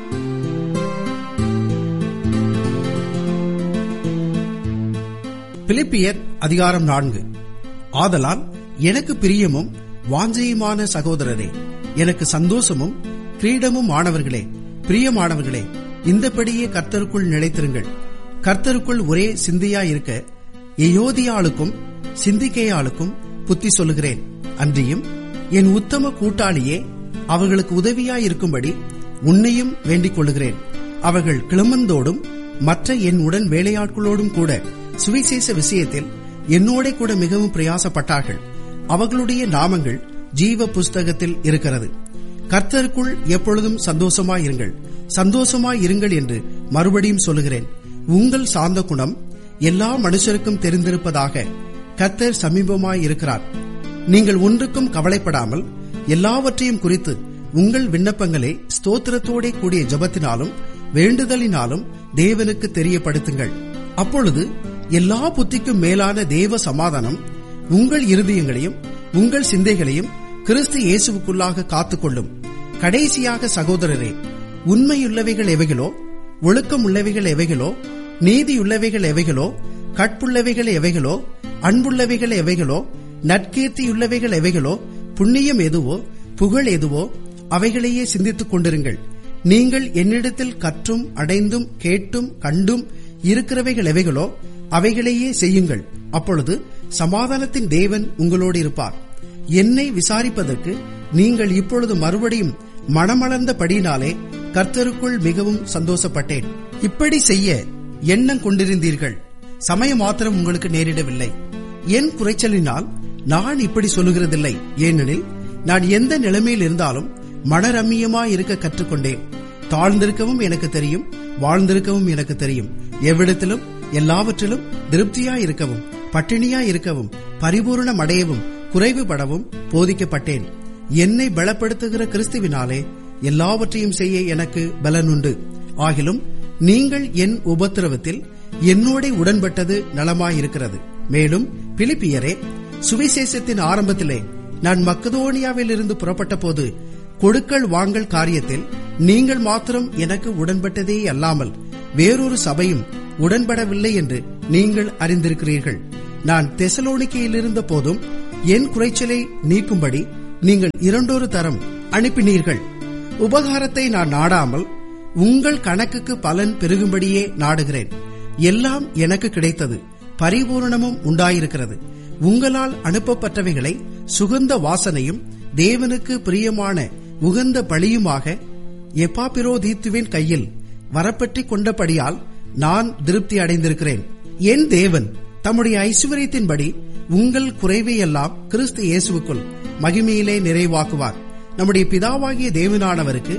பிலிப்பியர் அதிகாரம் நான்கு ஆதலால் எனக்கு பிரியமும் வாஞ்சையுமான சகோதரரே எனக்கு சந்தோஷமும் கிரீடமும் ஆனவர்களே பிரியமானவர்களே இந்தபடியே கர்த்தருக்குள் நிலைத்திருங்கள் கர்த்தருக்குள் ஒரே சிந்தையா இருக்க எயோதியாளுக்கும் சிந்திக்கையாளுக்கும் புத்தி சொல்லுகிறேன் அன்றியும் என் உத்தம கூட்டாளியே அவர்களுக்கு உதவியாயிருக்கும்படி உன்னையும் வேண்டிக் கொள்ளுகிறேன் அவர்கள் கிளம்பந்தோடும் மற்ற என் உடன் வேலையாட்களோடும் கூட சுவிசேஷ விஷயத்தில் என்னோட கூட மிகவும் பிரயாசப்பட்டார்கள் அவர்களுடைய நாமங்கள் ஜீவ புஸ்தகத்தில் இருக்கிறது கர்த்தருக்குள் எப்பொழுதும் சந்தோஷமாயிருங்கள் சந்தோஷமாயிருங்கள் என்று மறுபடியும் சொல்லுகிறேன் உங்கள் சாந்த குணம் எல்லா மனுஷருக்கும் தெரிந்திருப்பதாக கர்த்தர் சமீபமாய் இருக்கிறார் நீங்கள் ஒன்றுக்கும் கவலைப்படாமல் எல்லாவற்றையும் குறித்து உங்கள் விண்ணப்பங்களை ஸ்தோத்திரத்தோட கூடிய ஜபத்தினாலும் வேண்டுதலினாலும் தேவனுக்கு தெரியப்படுத்துங்கள் அப்பொழுது எல்லா புத்திக்கும் மேலான தேவ சமாதானம் உங்கள் இருதயங்களையும் உங்கள் சிந்தைகளையும் கிறிஸ்து இயேசுவுக்குள்ளாக காத்துக்கொள்ளும் கடைசியாக சகோதரரே உண்மையுள்ளவைகள் எவைகளோ ஒழுக்கம் உள்ளவைகள் எவைகளோ நீதியுள்ளவைகள் எவைகளோ கட்புள்ளவைகள் எவைகளோ அன்புள்ளவைகள் எவைகளோ நற்கீர்த்தியுள்ளவைகள் எவைகளோ புண்ணியம் எதுவோ புகழ் எதுவோ அவைகளையே சிந்தித்துக் கொண்டிருங்கள் நீங்கள் என்னிடத்தில் கற்றும் அடைந்தும் கேட்டும் கண்டும் இருக்கிறவைகள் எவைகளோ அவைகளையே செய்யுங்கள் அப்பொழுது சமாதானத்தின் தேவன் உங்களோடு இருப்பார் என்னை விசாரிப்பதற்கு நீங்கள் இப்பொழுது மறுபடியும் மனமளர்ந்தபடியினாலே கர்த்தருக்குள் மிகவும் சந்தோஷப்பட்டேன் இப்படி செய்ய எண்ணம் கொண்டிருந்தீர்கள் சமயம் மாத்திரம் உங்களுக்கு நேரிடவில்லை என் குறைச்சலினால் நான் இப்படி சொல்லுகிறதில்லை ஏனெனில் நான் எந்த நிலைமையில் இருந்தாலும் மனரம்மியமாய் இருக்க கற்றுக்கொண்டேன் தாழ்ந்திருக்கவும் எனக்கு தெரியும் வாழ்ந்திருக்கவும் எனக்கு தெரியும் எவ்விடத்திலும் எல்லாவற்றிலும் திருப்தியாய் இருக்கவும் பட்டினியாய் இருக்கவும் பரிபூர்ணம் அடையவும் குறைவுபடவும் போதிக்கப்பட்டேன் என்னை பலப்படுத்துகிற கிறிஸ்துவினாலே எல்லாவற்றையும் செய்ய எனக்கு பலனுண்டு ஆகிலும் நீங்கள் என் உபத்திரவத்தில் என்னோட உடன்பட்டது நலமாயிருக்கிறது மேலும் பிலிப்பியரே சுவிசேஷத்தின் ஆரம்பத்திலே நான் மக்கதோனியாவில் இருந்து புறப்பட்ட போது கொடுக்கல் வாங்கல் காரியத்தில் நீங்கள் மாத்திரம் எனக்கு உடன்பட்டதே அல்லாமல் வேறொரு சபையும் உடன்படவில்லை என்று நீங்கள் அறிந்திருக்கிறீர்கள் நான் தெசலோனிக்கையில் இருந்த போதும் என் குறைச்சலை நீக்கும்படி நீங்கள் இரண்டொரு தரம் அனுப்பினீர்கள் உபகாரத்தை நான் நாடாமல் உங்கள் கணக்குக்கு பலன் பெருகும்படியே நாடுகிறேன் எல்லாம் எனக்கு கிடைத்தது பரிபூரணமும் உண்டாயிருக்கிறது உங்களால் அனுப்பப்பட்டவைகளை சுகந்த வாசனையும் தேவனுக்கு பிரியமான உகந்த பழியுமாக எப்பாபிரோதீத்துவின் கையில் வரப்பற்றி கொண்டபடியால் நான் திருப்தி அடைந்திருக்கிறேன் என் தேவன் தம்முடைய ஐஸ்வர்யத்தின்படி உங்கள் குறைவையெல்லாம் கிறிஸ்து இயேசுவுக்குள் மகிமையிலே நிறைவாக்குவார் நம்முடைய பிதாவாகிய தேவனானவருக்கு